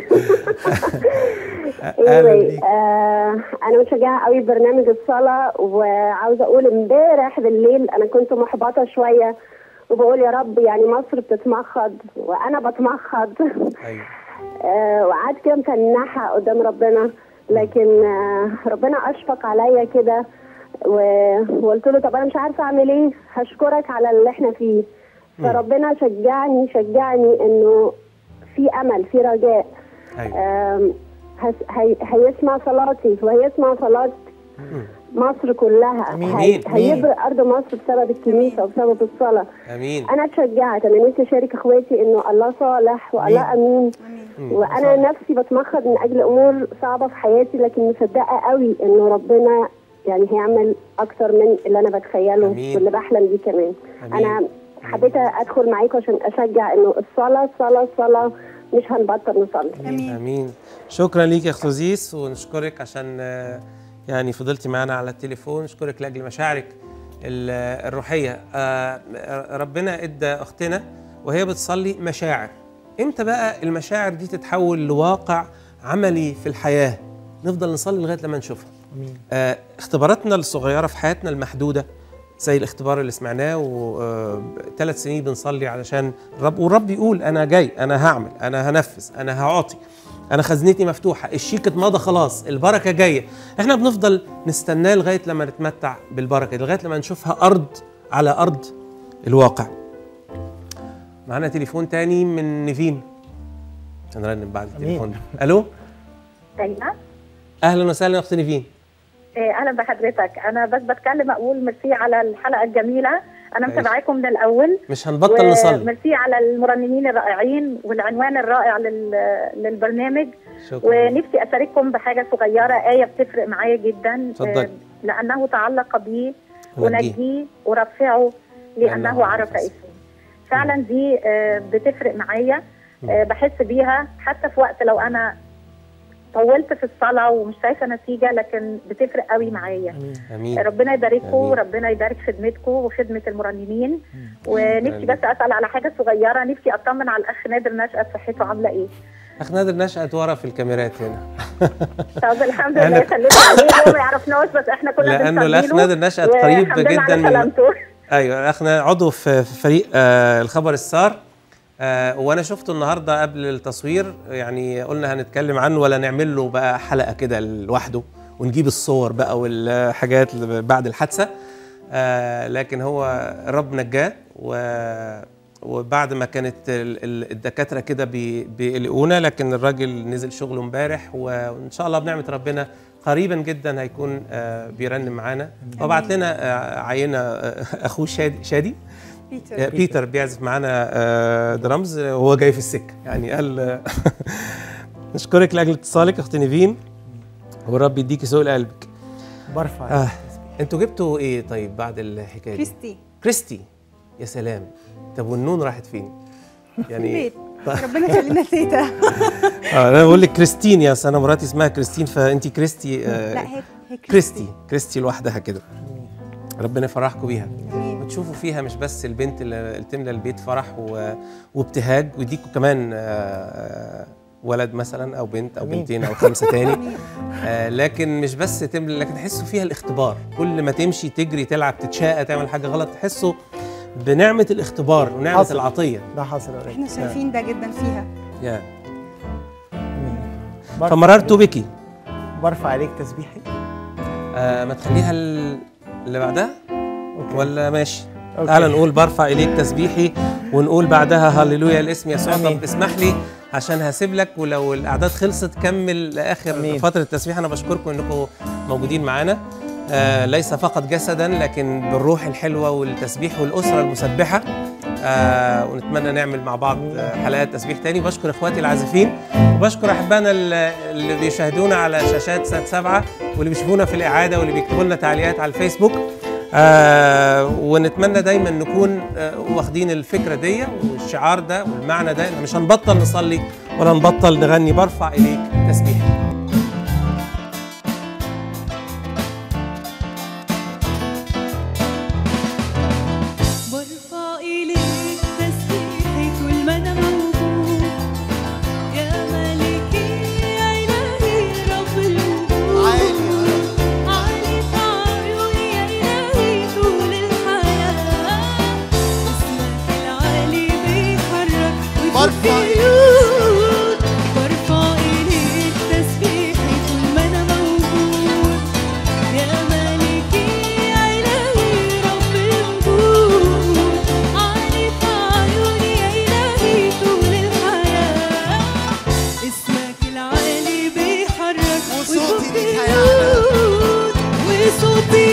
اهلا anyway, بيك آه انا متشجعه قوي ببرنامج الصلاه وعاوزه اقول امبارح بالليل انا كنت محبطه شويه وبقول يا رب يعني مصر بتتمخض وانا بتمخض ايوه آه وقعدت كده متنحه قدام ربنا لكن آه ربنا اشفق عليا كده و- وقلت له طب انا مش عارفه اعمل ايه هشكرك على اللي احنا فيه فربنا شجعني شجعني انه في امل في رجاء ايوه آم، هس- هي- هيسمع صلاتي وهيسمع صلاة مصر كلها أمين. هي- أمين. هيبرق ارض مصر بسبب الكنيسه وبسبب الصلاه امين انا اتشجعت انا نفسي اشارك اخواتي انه الله صالح والله امين مم. وانا نفسي بتمخض من اجل امور صعبه في حياتي لكن مصدقه قوي انه ربنا يعني هيعمل اكتر من اللي انا بتخيله أمين. واللي بحلم بيه كمان أمين. انا حبيت ادخل معاكم عشان اشجع انه الصلاه الصلاه الصلاه مش هنبطل نصلي امين امين شكرا ليك يا اخت زيس ونشكرك عشان آه، يعني فضلتي معانا على التليفون نشكرك لاجل مشاعرك ال- الروحيه آه، ربنا ادى اختنا وهي بتصلي مشاعر امتى بقى المشاعر دي تتحول لواقع عملي في الحياه نفضل نصلي لغايه لما نشوفها امين آه، اختباراتنا الصغيره في حياتنا المحدوده زي الاختبار اللي سمعناه وثلاث سنين بنصلي علشان الرب والرب يقول انا جاي انا هعمل انا هنفذ انا هعطي انا خزنتي مفتوحه الشيك اتمضى خلاص البركه جايه احنا بنفضل نستناه لغايه لما نتمتع بالبركه دي، لغايه لما نشوفها ارض على ارض الواقع معانا تليفون تاني من نيفين هنرنم بعد التليفون ده الو ايوه اهلا وسهلا يا اخت نيفين إيه، اهلا بحضرتك انا بس بتكلم اقول ميرسي على الحلقه الجميله انا أيوة. متابعاكم من الاول مش هنبطل نصلي ميرسي على المرنمين الرائعين والعنوان الرائع لل... للبرنامج شكرا ونفسي اشارككم بحاجه صغيره ايه بتفرق معايا جدا اتفضلي. آه، لانه تعلق بي ونجيه. ونجيه ورفعه لأنه لانه عرف اسمه فعلا دي آه، بتفرق معايا آه، بحس بيها حتى في وقت لو انا طولت في الصلاه ومش شايفه نتيجه لكن بتفرق قوي معايا امين ربنا يبارككم آمين. وربنا يبارك خدمتكم وخدمه المرنمين ونفسي بس اسال على حاجه صغيره نفسي اطمن على الاخ نادر نشأت صحته عامله ايه اخ نادر نشأت ورا في الكاميرات هنا طب الحمد أنا لله ك- سلمت عليه هو ما يعرفناش بس احنا كنا لانه الاخ بنسميله نادر نشأت قريب والحمد لله على جدا سلامته ايوه اخنا عضو في في فريق آه الخبر السار آه وانا شفته النهارده قبل التصوير يعني قلنا هنتكلم عنه ولا نعمل له بقى حلقه كده لوحده ونجيب الصور بقى والحاجات اللي بعد الحادثه آه لكن هو الرب نجاه و وبعد ما كانت ال- ال- الدكاتره كده بي- بيقلقونا لكن الراجل نزل شغله امبارح وان شاء الله بنعمه ربنا قريبا جدا هيكون آه، بيرنم معانا وبعت لنا آه، عينه آه، اخوه شادي شادي بيتر. آه، بيتر بيعزف معانا آه، درامز آه، وهو جاي في السكه يعني قال آه، نشكرك لاجل اتصالك اختي نيفين والرب يديكي سوء قلبك برفع آه. انتوا جبتوا ايه طيب بعد الحكايه دي؟ كريستي كريستي يا سلام طب والنون راحت فين؟ يعني بيت ربنا يخلينا تيتا اه انا بقول لك كريستين يا أصل انا مراتي اسمها كريستين فانت كريستي آه لا هي هي كريستي كريستي لوحدها كده ربنا يفرحكم بيها وتشوفوا فيها مش بس البنت اللي اللي تملى البيت فرح و... وابتهاج ويديكوا كمان آه، ولد مثلا او بنت او أمين. بنتين او خمسه تاني آه لكن مش بس تملى لكن تحسوا فيها الاختبار كل ما تمشي تجري تلعب تتشاقى تعمل حاجه غلط تحسوا بنعمه الاختبار ونعمه حصل. العطيه ده حصل already. احنا شايفين ده جدا فيها يا برفع فمررت بك برفع عليك تسبيحي آه ما تخليها ال- اللي بعدها أوكي. ولا ماشي أوكي. تعال نقول برفع اليك تسبيحي ونقول بعدها هللويا الاسم يسوع آمين. طب اسمح لي عشان هسيب لك ولو الاعداد خلصت كمل لاخر آمين. فتره التسبيح انا بشكركم انكم موجودين معانا آه ليس فقط جسدا لكن بالروح الحلوه والتسبيح والاسره المسبحه آه ونتمنى نعمل مع بعض آه، حلقات تسبيح تاني بشكر اخواتي العازفين وبشكر احبائنا اللي اللي بيشاهدونا على شاشات سات سبعة واللي بيشوفونا في الاعاده واللي بيكتبوا لنا تعليقات على الفيسبوك آه ونتمنى دايما نكون آه واخدين الفكره دي والشعار ده والمعنى ده إن مش هنبطل نصلي ولا نبطل نغني برفع اليك تسبيحي برفع إليك تسبيحي طول ما أنا موجود يا ملكي يا إلهي رب الوجود عالي في عيوني يا إلهي طول الحياة اسمك العالي بيحرك برفع ويفوت برفع إليك تسبيحي طول ما أنا موجود يا ملكي يا إلهي رب الوجود عالي في عيوني يا إلهي طول الحياة اسمك العالي بيحرك وصوتي ليك ويفوت وصوتي